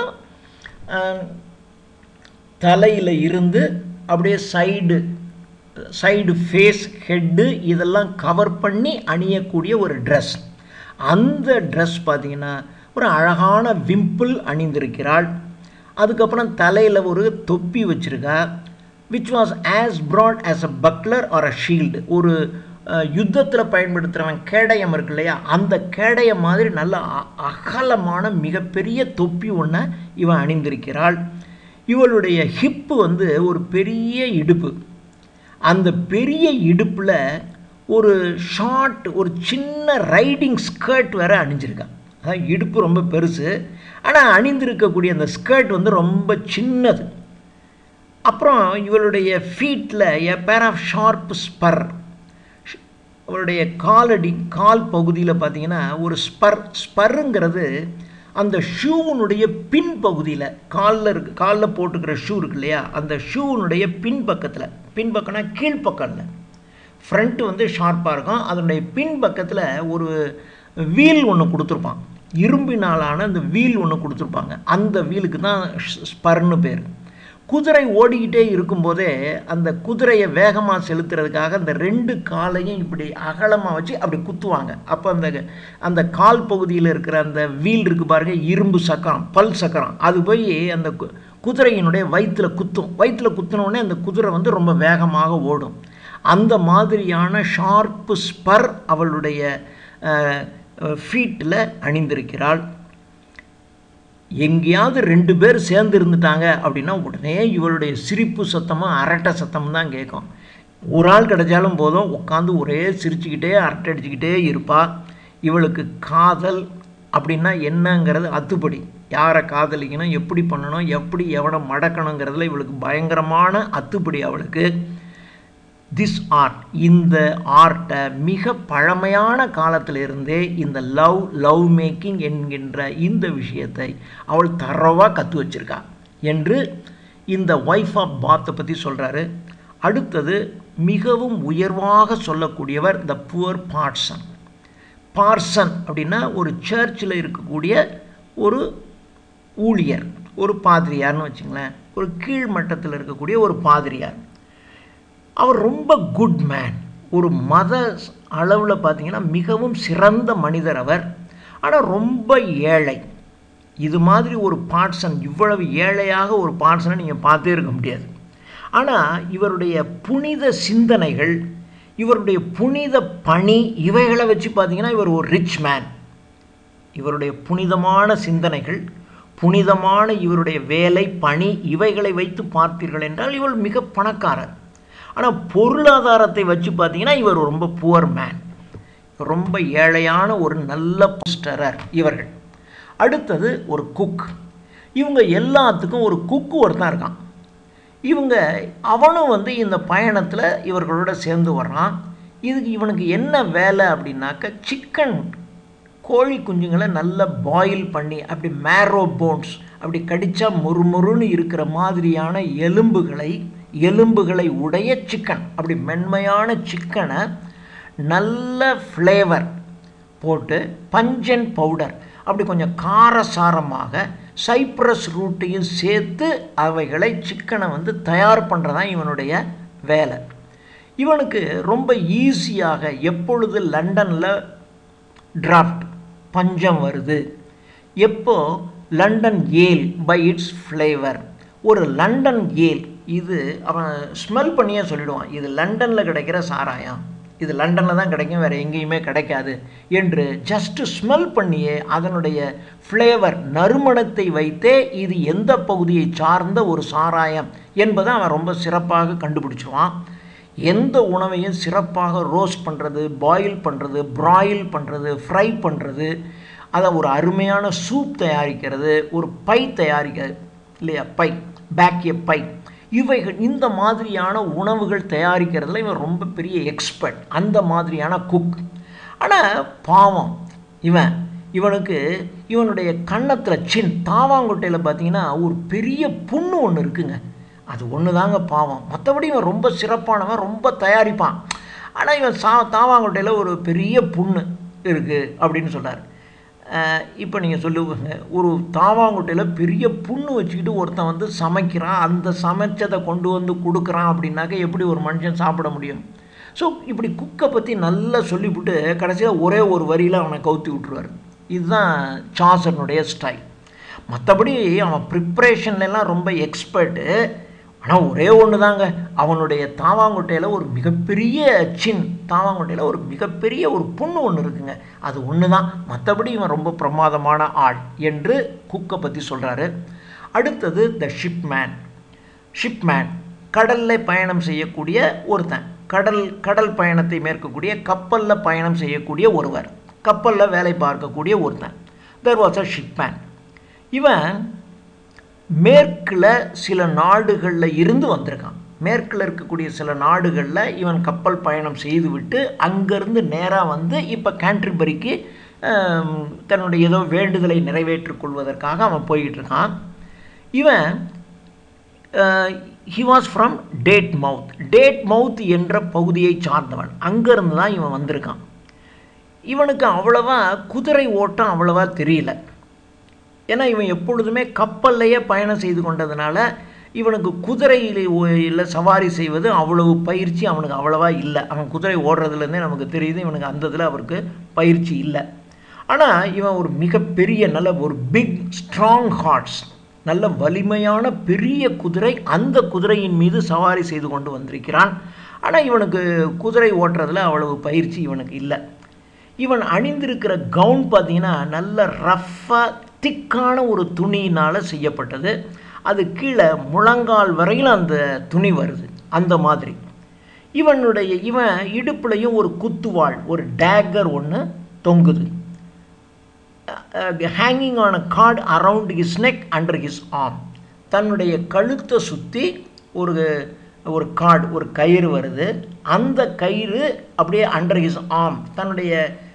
தலையில் இருந்து அப்படியே சைடு சைடு ஃபேஸ் ஹெட்டு இதெல்லாம் கவர் பண்ணி அணியக்கூடிய ஒரு ட்ரெஸ் அந்த ட்ரெஸ் பார்த்திங்கன்னா ஒரு அழகான விம்பிள் அணிந்திருக்கிறாள் அதுக்கப்புறம் தலையில் ஒரு தொப்பி வச்சுருக்கா which was as broad as a buckler or a shield ஒரு யுத்தத்தில் பயன்படுத்துகிறவன் கேடயம் இருக்கு இல்லையா அந்த கேடயம் மாதிரி நல்ல அ- அகலமான மிகப்பெரிய தொப்பி ஒன்றை இவன் அணிந்திருக்கிறாள் இவளுடைய ஹிப்பு வந்து ஒரு பெரிய இடுப்பு அந்த பெரிய இடுப்பில் ஒரு ஷார்ட் ஒரு சின்ன ரைடிங் ஸ்கர்ட் வேற அணிஞ்சிருக்கா அதான் இடுப்பு ரொம்ப பெருசு ஆனால் அணிந்திருக்கக்கூடிய அந்த ஸ்கர்ட் வந்து ரொம்ப சின்னது அப்புறம் இவளுடைய ஃபீட்டில் எ பேர் ஆஃப் ஷார்ப் ஸ்பர் அவளுடைய காலடி கால் பகுதியில் பார்த்தீங்கன்னா ஒரு ஸ்பர் ஸ்பர்ருங்கிறது அந்த ஷூனுடைய பின் பகுதியில் காலில் இருக்கு காலில் போட்டுக்கிற ஷூ இருக்கு இல்லையா அந்த ஷூனுடைய பின் பக்கத்தில் பின் பக்கம்னா கீழ்ப்பக்கம் இல்லை ஃப்ரண்ட்டு வந்து ஷார்ப்பாக இருக்கும் அதனுடைய பின் பக்கத்தில் ஒரு வீல் ஒன்று கொடுத்துருப்பான் இரும்பினாலான அந்த வீல் ஒன்று கொடுத்துருப்பாங்க அந்த வீலுக்கு தான் ஸ்பர்னு பேர் குதிரை ஓடிக்கிட்டே இருக்கும்போதே அந்த குதிரையை வேகமாக செலுத்துறதுக்காக அந்த ரெண்டு காலையும் இப்படி அகலமாக வச்சு அப்படி குத்துவாங்க அப்போ அந்த அந்த கால் பகுதியில் இருக்கிற அந்த வீல் இருக்கு பாருங்க இரும்பு சக்கரம் பல் சக்கரம் அது போய் அந்த கு- குதிரையினுடைய வயிற்றுல குத்தும் வயிற்றுல குத்தின உடனே அந்த குதிரை வந்து ரொம்ப வேகமாக ஓடும் அந்த மாதிரியான ஷார்ப்பு ஸ்பர் அவளுடைய ஃபீட்டில் அணிந்திருக்கிறாள் எங்கேயாவது ரெண்டு பேர் சேர்ந்து இருந்துட்டாங்க அப்படின்னா உடனே இவளுடைய சிரிப்பு சத்தமும் அரட்டை சத்தமும் தான் கேட்கும் ஒரு ஆள் கிடைச்சாலும் போதும் உட்காந்து ஒரே சிரிச்சுக்கிட்டே அரட்டை அடிச்சுக்கிட்டே இருப்பா இவளுக்கு காதல் அப்படின்னா என்னங்கிறது அத்துப்படி யாரை காதலிக்கணும் எப்படி பண்ணணும் எப்படி எவனை மடக்கணுங்கிறதுல இவளுக்கு பயங்கரமான அத்துப்படி அவளுக்கு திஸ் ஆர்ட் இந்த ஆர்ட்டை மிக பழமையான காலத்திலிருந்தே இந்த லவ் லவ் மேக்கிங் என்கின்ற இந்த விஷயத்தை அவள் தரவாக கற்று வச்சிருக்கா என்று இந்த ஒய்ஃப் ஆஃப் பாத்தை பற்றி சொல்கிறாரு அடுத்தது மிகவும் உயர்வாக சொல்லக்கூடியவர் த புவர் பார்சன் பார்சன் அப்படின்னா ஒரு சர்ச்சில் இருக்கக்கூடிய ஒரு ஊழியர் ஒரு பாதிரியார்னு வச்சுங்களேன் ஒரு கீழ் மட்டத்தில் இருக்கக்கூடிய ஒரு பாதிரியார் அவர் ரொம்ப குட் மேன் ஒரு மத அளவில் பார்த்தீங்கன்னா மிகவும் சிறந்த மனிதர் அவர் ஆனால் ரொம்ப ஏழை இது மாதிரி ஒரு பாட்சன் இவ்வளவு ஏழையாக ஒரு பாட்சனை நீங்கள் பார்த்தே இருக்க முடியாது ஆனால் இவருடைய புனித சிந்தனைகள் இவருடைய புனித பணி இவைகளை வச்சு பார்த்தீங்கன்னா இவர் ஒரு ரிச் மேன் இவருடைய புனிதமான சிந்தனைகள் புனிதமான இவருடைய வேலை பணி இவைகளை வைத்து பார்த்தீர்கள் என்றால் இவர் மிக பணக்காரர் ஆனால் பொருளாதாரத்தை வச்சு பார்த்தீங்கன்னா இவர் ரொம்ப புவர் மேன் ரொம்ப ஏழையான ஒரு நல்ல போஸ்டரர் இவர்கள் அடுத்தது ஒரு குக் இவங்க எல்லாத்துக்கும் ஒரு குக்கு ஒருத்தன் இருக்கான் இவங்க அவனும் வந்து இந்த பயணத்தில் இவர்களோட சேர்ந்து வர்றான் இதுக்கு இவனுக்கு என்ன வேலை அப்படின்னாக்க சிக்கன் கோழி குஞ்சுங்களை நல்லா பாயில் பண்ணி அப்படி மேரோ போன்ஸ் அப்படி கடிச்சா முறுமுறுன்னு இருக்கிற மாதிரியான எலும்புகளை எலும்புகளை உடைய சிக்கன் அப்படி மென்மையான சிக்கனை நல்ல ஃப்ளேவர் போட்டு பஞ்சன் பவுடர் அப்படி கொஞ்சம் காரசாரமாக சைப்ரஸ் ரூட்டையும் சேர்த்து அவைகளை சிக்கனை வந்து தயார் பண்ணுறதான் இவனுடைய வேலை இவனுக்கு ரொம்ப ஈஸியாக எப்பொழுது லண்டனில் டிராஃப்ட் பஞ்சம் வருது எப்போ London ale by its flavour ஒரு லண்டன் ஏல் இது அவன் ஸ்மெல் பண்ணியே சொல்லிடுவான் இது லண்டனில் கிடைக்கிற சாராயம் இது லண்டனில் தான் கிடைக்கும் வேறு எங்கேயுமே கிடைக்காது என்று ஜஸ்ட்டு ஸ்மெல் பண்ணியே அதனுடைய ஃப்ளேவர் நறுமணத்தை வைத்தே இது எந்த பகுதியை சார்ந்த ஒரு சாராயம் என்பதை அவன் ரொம்ப சிறப்பாக கண்டுபிடிச்சிருவான் எந்த உணவையும் சிறப்பாக ரோஸ்ட் பண்ணுறது பாயில் பண்ணுறது ப்ராயில் பண்ணுறது ஃப்ரை பண்ணுறது அதை ஒரு அருமையான சூப் தயாரிக்கிறது ஒரு பை தயாரிக்க இல்லையா பை பேக்கிய பை இவைகள் இந்த மாதிரியான உணவுகள் தயாரிக்கிறதுல இவன் ரொம்ப பெரிய எக்ஸ்பர்ட் அந்த மாதிரியான குக் ஆனால் பாவம் இவன் இவனுக்கு இவனுடைய கன்னத்தில் சின் தாவாங்கொட்டையில் பார்த்தீங்கன்னா ஒரு பெரிய புண்ணு ஒன்று இருக்குங்க அது ஒன்று தாங்க பாவம் மற்றபடி இவன் ரொம்ப சிறப்பானவன் ரொம்ப தயாரிப்பான் ஆனால் இவன் சா தாவாங்கொட்டையில் ஒரு பெரிய புண்ணு இருக்குது அப்படின்னு சொல்கிறார் இப்போ நீங்கள் சொல்லுவாங்க ஒரு தாவாங்குட்டையில் பெரிய புண்ணு வச்சுக்கிட்டு ஒருத்தன் வந்து சமைக்கிறான் அந்த சமைச்சதை கொண்டு வந்து கொடுக்குறான் அப்படின்னாக்க எப்படி ஒரு மனுஷன் சாப்பிட முடியும் ஸோ இப்படி குக்கை பற்றி நல்லா சொல்லிவிட்டு கடைசியில் ஒரே ஒரு வரியில் அவனை கவுத்தி விட்டுருவார் இதுதான் சாசனுடைய ஸ்டைல் மற்றபடி அவன் ப்ரிப்ரேஷன்லாம் ரொம்ப எக்ஸ்பர்ட்டு ஆனால் ஒரே ஒன்று தாங்க அவனுடைய தாவாங்குட்டையில் ஒரு மிகப்பெரிய சின் தாவாங்குட்டையில் ஒரு மிகப்பெரிய ஒரு புண்ணு ஒன்று இருக்குங்க அது ஒன்று தான் மற்றபடி இவன் ரொம்ப பிரமாதமான ஆள் என்று குக்கை பற்றி சொல்கிறாரு அடுத்தது த ஷிப்மேன் ஷிப்மேன் கடலில் பயணம் செய்யக்கூடிய ஒருத்தன் கடல் கடல் பயணத்தை மேற்கக்கூடிய கப்பலில் பயணம் செய்யக்கூடிய ஒருவர் கப்பலில் வேலை பார்க்கக்கூடிய ஒருத்தன் தெர் வாஸ் அ ஷிப்மேன் இவன் மேற்கில் சில நாடுகளில் இருந்து வந்திருக்கான் மேற்கில் இருக்கக்கூடிய சில நாடுகளில் இவன் கப்பல் பயணம் செய்துவிட்டு அங்கேருந்து நேராக வந்து இப்போ கேன்ட்ரிபரிக்கு தன்னுடைய ஏதோ வேண்டுதலை நிறைவேற்றிக் கொள்வதற்காக அவன் போய்கிட்டு இருக்கான் இவன் he was from Dartmouth Dartmouth என்ற பகுதியை சார்ந்தவன் அங்கேருந்து தான் இவன் வந்திருக்கான் இவனுக்கு அவ்வளவா குதிரை ஓட்டம் அவ்வளவா தெரியல ஏன்னா இவன் எப்பொழுதுமே கப்பல்லையே பயணம் செய்து கொண்டதுனால இவனுக்கு குதிரையில் இல்லை சவாரி செய்வது அவ்வளவு பயிற்சி அவனுக்கு அவ்வளவா இல்லை அவன் குதிரை ஓடுறதுலேருந்தே நமக்கு தெரியுது இவனுக்கு அந்த இதில் அவருக்கு பயிற்சி இல்லை ஆனால் இவன் ஒரு மிகப்பெரிய நல்ல ஒரு பிக் ஸ்ட்ராங் ஹார்ட்ஸ் நல்ல வலிமையான பெரிய குதிரை அந்த குதிரையின் மீது சவாரி செய்து கொண்டு வந்திருக்கிறான் ஆனால் இவனுக்கு குதிரை ஓட்டுறதுல அவ்வளவு பயிற்சி இவனுக்கு இல்லை இவன் அணிந்திருக்கிற கவுன் பார்த்தீங்கன்னா நல்ல ரஃப்பாக திக்கான ஒரு துணியினால் செய்யப்பட்டது அது கீழே முழங்கால் வரையில் அந்த துணி வருது அந்த மாதிரி இவனுடைய இவன் இடுப்புலையும் ஒரு குத்துவாள் ஒரு டேக்கர் ஒன்று தொங்குது hanging on a cord around his neck under his arm தன்னுடைய கழுத்தை சுற்றி ஒரு ஒரு கார்டு ஒரு கயிறு வருது அந்த கயிறு அப்படியே அண்டர் ஹிஸ் ஆர்ம் தன்னுடைய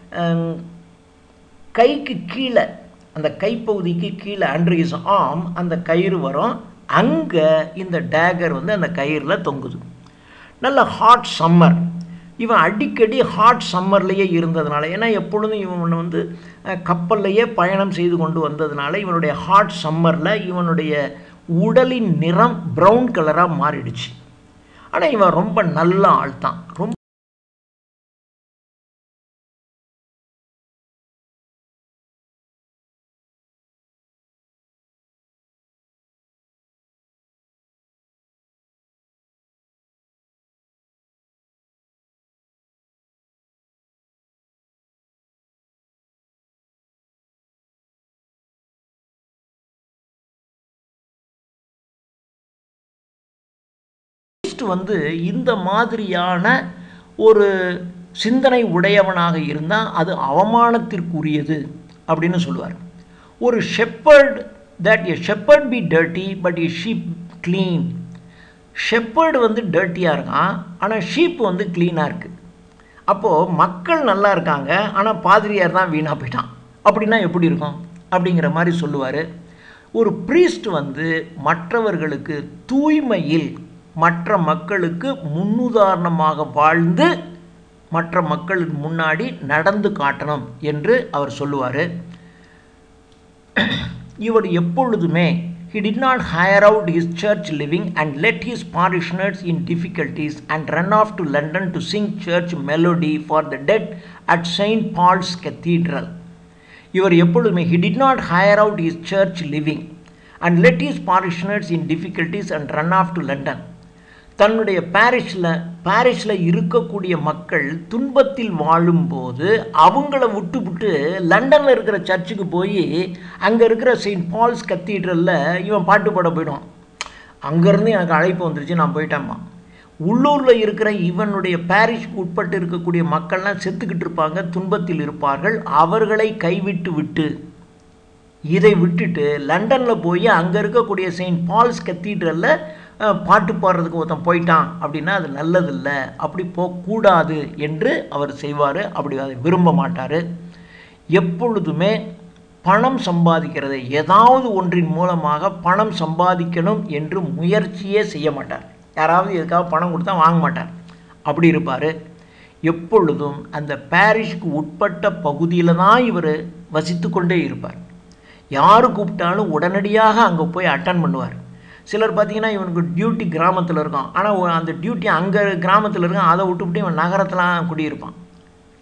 கைக்கு கீழே அந்த கைப்பகுதிக்கு கீழே அண்டர் ஹிஸ் ஆர்ம் அந்த கயிறு வரும் அங்கே இந்த டேகர் வந்து அந்த கயிறில் தொங்குது நல்ல ஹாட் சம்மர் இவன் அடிக்கடி ஹாட் சம்மர்லேயே இருந்ததுனால ஏன்னா எப்பொழுதும் இவன் வந்து கப்பல்லையே பயணம் செய்து கொண்டு வந்ததுனால இவனுடைய ஹாட் சம்மரில் இவனுடைய உடலின் நிறம் ப்ரௌன் கலராக மாறிடுச்சு ஆனால் இவன் ரொம்ப நல்ல ஆள் தான் ரொம்ப வந்து இந்த மாதிரியான ஒரு சிந்தனை உடையவனாக இருந்தால் அது அவமானத்திற்குரியது அப்படின்னு சொல்லுவார் ஒரு shepherd that a shepherd be dirty but a sheep clean shepherd வந்து டர்ட்டியாக இருக்கான் ஆனால் ஷீப் வந்து க்ளீனாக இருக்குது அப்போது மக்கள் நல்லா இருக்காங்க ஆனால் பாதிரியார் தான் வீணாக போயிட்டான் அப்படின்னா எப்படி இருக்கும் அப்படிங்கிற மாதிரி சொல்லுவார் ஒரு ப்ரீஸ்ட் வந்து மற்றவர்களுக்கு தூய்மையில் மற்ற மக்களுக்கு முன்னுதாரணமாக வாழ்ந்து மற்ற மக்களுக்கு முன்னாடி நடந்து காட்டணும் என்று அவர் சொல்லுவார் இவர் எப்பொழுதுமே he did not hire out his church living and let his parishioners in difficulties and run off to London to sing church melody for the dead at St. Paul's Cathedral. இவர் எப்பொழுதுமே he did not hire out his church living and let his parishioners in difficulties and run off to London. தன்னுடைய பாரிஷில் பாரிஷில் இருக்கக்கூடிய மக்கள் துன்பத்தில் வாழும்போது அவங்கள விட்டு விட்டு லண்டனில் இருக்கிற சர்ச்சுக்கு போய் அங்கே இருக்கிற செயின்ட் பால்ஸ் கத்தீட்ரலில் இவன் பாட்டு பாட போயிடும் அங்கேருந்து எனக்கு அழைப்பு வந்துருச்சு நான் போயிட்டேம்மா உள்ளூரில் இருக்கிற இவனுடைய பாரிஷ்க்கு உட்பட்டு இருக்கக்கூடிய மக்கள்லாம் செத்துக்கிட்டு இருப்பாங்க துன்பத்தில் இருப்பார்கள் அவர்களை கைவிட்டு விட்டு இதை விட்டுட்டு லண்டனில் போய் அங்கே இருக்கக்கூடிய செயின்ட் பால்ஸ் கத்தீட்ரலில் பாட்டு பாடுறதுக்கு ஒருத்தன் போயிட்டான் அப்படின்னா அது நல்லதில்லை அப்படி போகக்கூடாது என்று அவர் செய்வார் அப்படி அதை விரும்ப மாட்டார் எப்பொழுதுமே பணம் சம்பாதிக்கிறது ஏதாவது ஒன்றின் மூலமாக பணம் சம்பாதிக்கணும் என்று முயற்சியே செய்ய மாட்டார் யாராவது எதுக்காக பணம் கொடுத்தா வாங்க மாட்டார் அப்படி இருப்பார் எப்பொழுதும் அந்த பாரிஷ்க்கு உட்பட்ட பகுதியில் தான் இவர் வசித்து கொண்டே இருப்பார் யார் கூப்பிட்டாலும் உடனடியாக அங்கே போய் அட்டன் பண்ணுவார் சிலர் பார்த்தீங்கன்னா இவனுக்கு டியூட்டி கிராமத்தில் இருக்கும் ஆனால் அந்த டியூட்டி அங்கே கிராமத்தில் இருக்கும் அதை விட்டுவிட்டு இவன் நகரத்தில் குடியிருப்பான்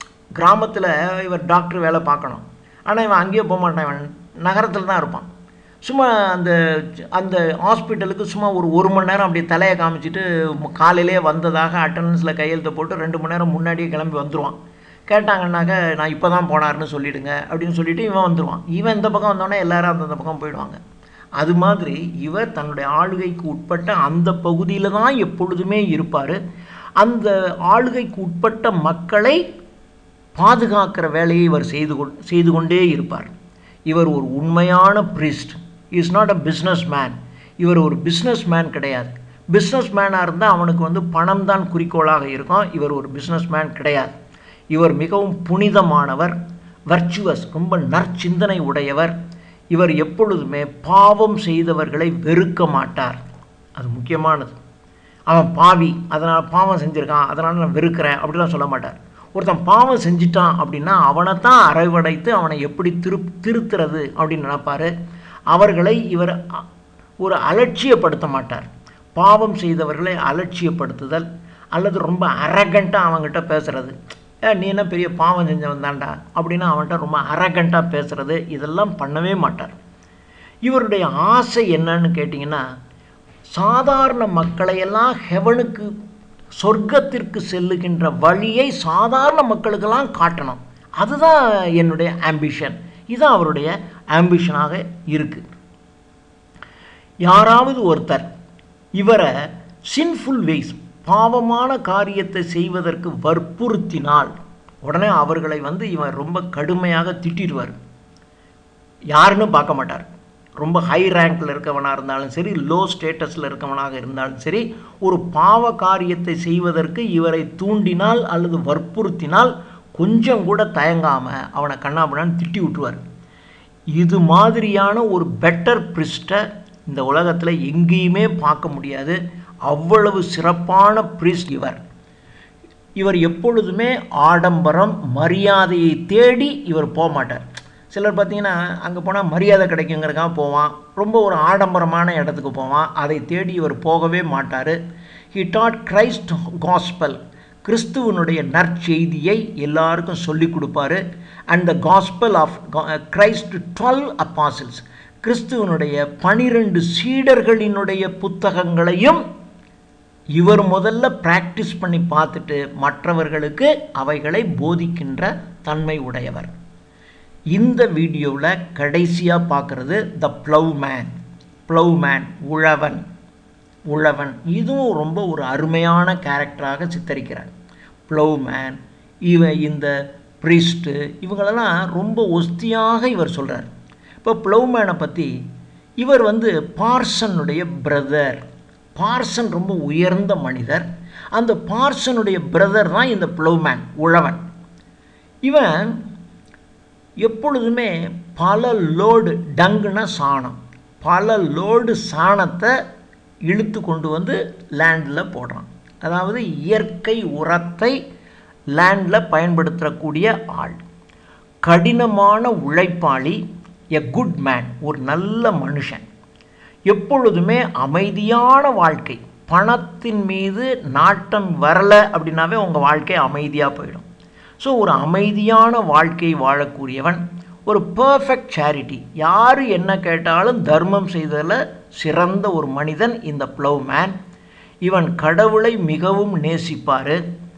கிராமத்தில் இவர் டாக்டர் வேலை பார்க்கணும் ஆனால் இவன் அங்கேயே போக மாட்டான் இவன் நகரத்தில் தான் இருப்பான் சும்மா அந்த அந்த ஹாஸ்பிட்டலுக்கு சும்மா ஒரு ஒரு மணி நேரம் அப்படி தலையை காமிச்சிட்டு காலையிலே வந்ததாக அட்டண்டன்ஸில் கையெழுத்து போட்டு ரெண்டு மணி நேரம் முன்னாடியே கிளம்பி வந்துடுவான் கேட்டாங்கன்னாக்க நான் இப்போ தான் போனார்னு சொல்லிவிடுங்க அப்படின்னு சொல்லிட்டு இவன் வந்துடுவான் இவன் இந்த பக்கம் வந்தோடனே எல்லாரும் அந்தந்த பக்கம் போயிடுவாங்க அது மாதிரி இவர் தன்னுடைய ஆளுகைக்கு உட்பட்ட அந்த பகுதியில் தான் எப்பொழுதுமே இருப்பார் அந்த ஆளுகைக்கு உட்பட்ட மக்களை பாதுகாக்கிற வேலையை இவர் செய்து கொ செய்து கொண்டே இருப்பார் இவர் ஒரு உண்மையான priest is not a businessman இவர் ஒரு பிஸ்னஸ் மேன் கிடையாது பிஸ்னஸ் மேனாக இருந்தால் அவனுக்கு வந்து பணம் தான் குறிக்கோளாக இருக்கும் இவர் ஒரு பிஸ்னஸ் மேன் கிடையாது இவர் மிகவும் புனிதமானவர் வர்ச்சுவஸ் ரொம்ப நற்சிந்தனை உடையவர் இவர் எப்பொழுதுமே பாவம் செய்தவர்களை வெறுக்க மாட்டார் அது முக்கியமானது அவன் பாவி அதனால் பாவம் செஞ்சுருக்கான் அதனால் நான் வெறுக்கிறேன் அப்படிலாம் சொல்ல மாட்டார் ஒருத்தன் பாவம் செஞ்சிட்டான் அப்படின்னா அவனை தான் அரவணைத்து அவனை எப்படி திரு திருத்துறது அப்படின்னு நினைப்பார் அவர்களை இவர் ஒரு அலட்சியப்படுத்த மாட்டார் பாவம் செய்தவர்களை அலட்சியப்படுத்துதல் அல்லது ரொம்ப அரகண்ட்டாக அவங்ககிட்ட பேசுகிறது ஏ நீ என்ன பெரிய பாவம் செஞ்சவன் தான்டா அப்படின்னு அவன்கிட்ட ரொம்ப அரகண்ட்டாக பேசுகிறது இதெல்லாம் பண்ணவே மாட்டார் இவருடைய ஆசை என்னன்னு கேட்டிங்கன்னா சாதாரண மக்களையெல்லாம் ஹெவனுக்கு சொர்க்கத்திற்கு செல்லுகின்ற வழியை சாதாரண மக்களுக்கெல்லாம் காட்டணும் அதுதான் என்னுடைய ஆம்பிஷன் இதுதான் அவருடைய ஆம்பிஷனாக இருக்குது யாராவது ஒருத்தர் இவரை சின்ஃபுல் வேஸ் பாவமான காரியத்தை செய்வதற்கு வற்புறுத்தினால் உடனே அவர்களை வந்து இவன் ரொம்ப கடுமையாக திட்டிடுவார் யாருன்னு பார்க்க மாட்டார் ரொம்ப ஹை ரேங்கில் இருக்கவனாக இருந்தாலும் சரி லோ ஸ்டேட்டஸில் இருக்கவனாக இருந்தாலும் சரி ஒரு பாவ காரியத்தை செய்வதற்கு இவரை தூண்டினால் அல்லது வற்புறுத்தினால் கொஞ்சம் கூட தயங்காமல் அவனை கண்ணாபுண்ணான்னு திட்டி விட்டுருவார் இது மாதிரியான ஒரு பெட்டர் பிரிஸ்ட்டை இந்த உலகத்தில் எங்கேயுமே பார்க்க முடியாது அவ்வளவு சிறப்பான பிரிஸ்ட் இவர் இவர் எப்பொழுதுமே ஆடம்பரம் மரியாதையை தேடி இவர் போக மாட்டார் சிலர் பார்த்தீங்கன்னா அங்கே போனால் மரியாதை கிடைக்குங்கிறக்காக போவான் ரொம்ப ஒரு ஆடம்பரமான இடத்துக்கு போவான் அதை தேடி இவர் போகவே மாட்டார் ஹி டாட் கிரைஸ்ட் காஸ்பல் கிறிஸ்துவனுடைய நற்செய்தியை எல்லாருக்கும் சொல்லிக் கொடுப்பாரு and the gospel of Christ twelve apostles கிறிஸ்துவனுடைய பனிரெண்டு சீடர்களினுடைய புத்தகங்களையும் இவர் முதல்ல ப்ராக்டிஸ் பண்ணி பார்த்துட்டு மற்றவர்களுக்கு அவைகளை போதிக்கின்ற தன்மை உடையவர் இந்த வீடியோவில் கடைசியாக பார்க்குறது the ploughman ploughman உழவன் உழவன் இதுவும் ரொம்ப ஒரு அருமையான கேரக்டராக சித்தரிக்கிறார் ப்ளவ் மேன் இவ இந்த ப்ரிஸ்ட்டு இவங்களெல்லாம் ரொம்ப ஒஸ்தியாக இவர் சொல்கிறார் இப்போ ப்ளவ் மேனை பற்றி இவர் வந்து பார்சனுடைய பிரதர் பார்சன் ரொம்ப உயர்ந்த மனிதர் அந்த பார்சனுடைய பிரதர் தான் இந்த ப்ளவ் மேன் உழவன் இவன் எப்பொழுதுமே பல லோடு டங்குனா சாணம் பல லோடு சாணத்தை இழுத்து கொண்டு வந்து லேண்டில் போடுறான் அதாவது இயற்கை உரத்தை லேண்டில் பயன்படுத்தக்கூடிய ஆள் கடினமான உழைப்பாளி எ குட் மேன் ஒரு நல்ல மனுஷன் எப்பொழுதுமே அமைதியான வாழ்க்கை பணத்தின் மீது நாட்டம் வரலை அப்படின்னாவே உங்கள் வாழ்க்கை அமைதியாக போயிடும் ஸோ ஒரு அமைதியான வாழ்க்கை வாழக்கூடியவன் ஒரு பர்ஃபெக்ட் சேரிட்டி யார் என்ன கேட்டாலும் தர்மம் செய்ததில் சிறந்த ஒரு மனிதன் இந்த ப்ளவ் மேன் இவன் கடவுளை மிகவும் நேசிப்பார்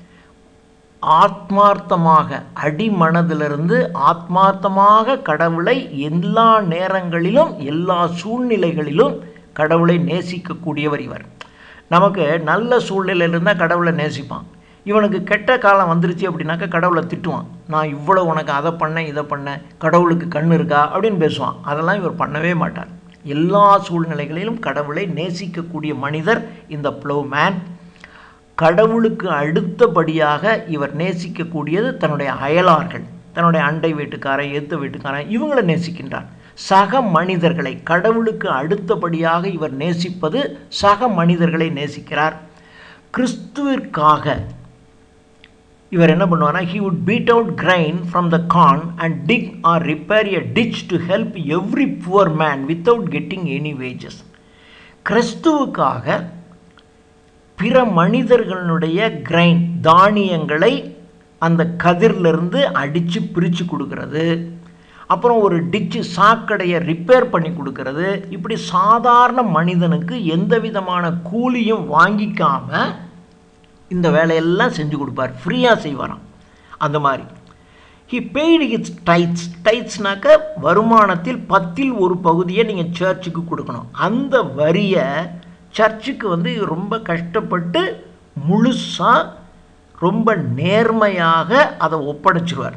ஆத்மார்த்தமாக அடிமனதிலிருந்து ஆத்மார்த்தமாக கடவுளை எல்லா நேரங்களிலும் எல்லா சூழ்நிலைகளிலும் கடவுளை நேசிக்கக்கூடியவர் இவர் நமக்கு நல்ல சூழ்நிலையில் இருந்தால் கடவுளை நேசிப்பான் இவனுக்கு கெட்ட காலம் வந்துருச்சு அப்படின்னாக்கா கடவுளை திட்டுவான் நான் இவ்வளோ உனக்கு அதை பண்ணேன் இதை பண்ணேன் கடவுளுக்கு கண் இருக்கா அப்படின்னு பேசுவான் அதெல்லாம் இவர் பண்ணவே மாட்டார் எல்லா சூழ்நிலைகளிலும் கடவுளை நேசிக்கக்கூடிய மனிதர் இந்த ப்ளவ் மேன் கடவுளுக்கு அடுத்தபடியாக இவர் நேசிக்கக்கூடியது தன்னுடைய அயலார்கள் தன்னுடைய அண்டை வீட்டுக்காரன் எத்த வீட்டுக்காரன் இவங்களை நேசிக்கின்றார் சக மனிதர்களை கடவுளுக்கு அடுத்தபடியாக இவர் நேசிப்பது சக மனிதர்களை நேசிக்கிறார் கிறிஸ்துவிற்காக இவர் என்ன பண்ணுவார்னா he would beat out grain from the corn and dig or repair a ditch to help every poor man without getting any wages கிறிஸ்துவுக்காக பிற மனிதர்களுடைய கிரைன் தானியங்களை அந்த கதிரிலிருந்து அடித்து பிரித்து கொடுக்கறது அப்புறம் ஒரு டிச்சு சாக்கடையை ரிப்பேர் பண்ணி கொடுக்கறது இப்படி சாதாரண மனிதனுக்கு எந்த விதமான கூலியும் வாங்கிக்காம இந்த வேலையெல்லாம் செஞ்சு கொடுப்பார் ஃப்ரீயாக செய்வாராம் அந்த மாதிரி ஹி பெய்டு ஹிட்ஸ் டைட்ஸ் டைட்ஸ்னாக்க வருமானத்தில் பத்தில் ஒரு பகுதியை நீங்கள் சர்ச்சுக்கு கொடுக்கணும் அந்த வரியை சர்ச்சுக்கு வந்து ரொம்ப கஷ்டப்பட்டு முழுசாக ரொம்ப நேர்மையாக அதை ஒப்படைச்சிருவார்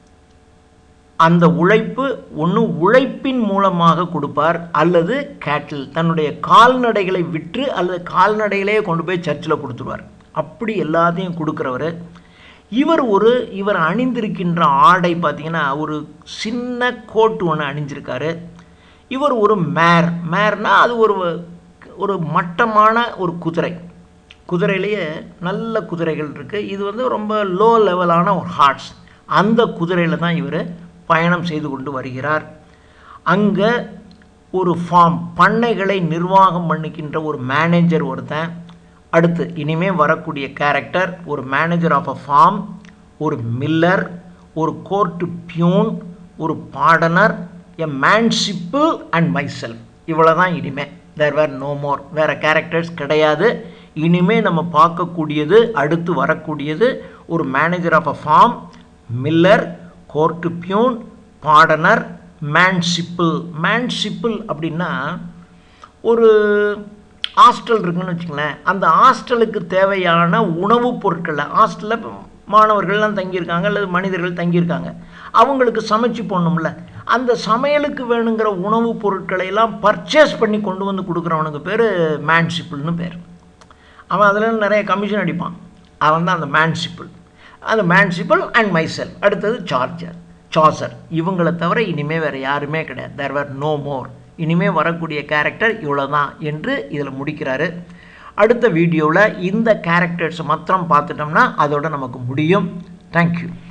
அந்த உழைப்பு ஒன்று உழைப்பின் மூலமாக கொடுப்பார் அல்லது கேட்டில் தன்னுடைய கால்நடைகளை விற்று அல்லது கால்நடைகளையே கொண்டு போய் சர்ச்சில் கொடுத்துருவார் அப்படி எல்லாத்தையும் கொடுக்குறவர் இவர் ஒரு இவர் அணிந்திருக்கின்ற ஆடை பார்த்தீங்கன்னா ஒரு சின்ன கோட்டு ஒன்று அணிஞ்சிருக்காரு இவர் ஒரு மேர் மேர்னா அது ஒரு ஒரு மட்டமான ஒரு குதிரை குதிரையிலேயே நல்ல குதிரைகள் இருக்குது இது வந்து ரொம்ப லோ லெவலான ஒரு ஹார்ட்ஸ் அந்த குதிரையில் தான் இவர் பயணம் செய்து கொண்டு வருகிறார் அங்கே ஒரு ஃபார்ம் பண்ணைகளை நிர்வாகம் பண்ணிக்கின்ற ஒரு மேனேஜர் ஒருத்தன் அடுத்து இனிமே வரக்கூடிய கேரக்டர் ஒரு மேனேஜர் ஆஃப் அ ஃபார்ம் ஒரு மில்லர் ஒரு கோர்ட்டு பியூன் ஒரு பாடனர் எ மேன்ஷிப்பு அண்ட் மைசெல்ஃப் இவ்வளோ தான் இனிமே தேர் வேர் நோ மோர் வேறு கேரக்டர்ஸ் கிடையாது இனிமே நம்ம பார்க்கக்கூடியது அடுத்து வரக்கூடியது ஒரு manager of a farm miller court peon pardoner manciple manciple அப்படின்னா ஒரு ஹாஸ்டல் இருக்குன்னு வச்சுங்களேன் அந்த ஹாஸ்டலுக்கு தேவையான உணவுப் பொருட்களை ஹாஸ்டலில் மாணவர்கள்லாம் தங்கியிருக்காங்க அல்லது மனிதர்கள் தங்கியிருக்காங்க அவங்களுக்கு சமைச்சு போடணும்ல அந்த சமையலுக்கு வேணுங்கிற உணவுப் பொருட்களை எல்லாம் பர்ச்சேஸ் பண்ணி கொண்டு வந்து கொடுக்குறவனுக்கு பேர் மேன்ஷிப்பிள்னு பேர் அவன் அதில் நிறைய கமிஷன் அடிப்பான் அவன் தான் அந்த மேன்ஷிப்பிள் அந்த மேன்ஷிப்பிள் அண்ட் மைசெல் அடுத்தது சார்ஜர் சார்ஜர் இவங்களை தவிர இனிமேல் வேறு யாருமே கிடையாது தேர் வேர் நோ மோர் இனிமேல் வரக்கூடிய கேரக்டர் இவ்வளோ தான் என்று இதில் முடிக்கிறாரு அடுத்த வீடியோவில் இந்த கேரக்டர்ஸை மாத்திரம் பார்த்துட்டோம்னா அதோட நமக்கு முடியும் தேங்க்யூ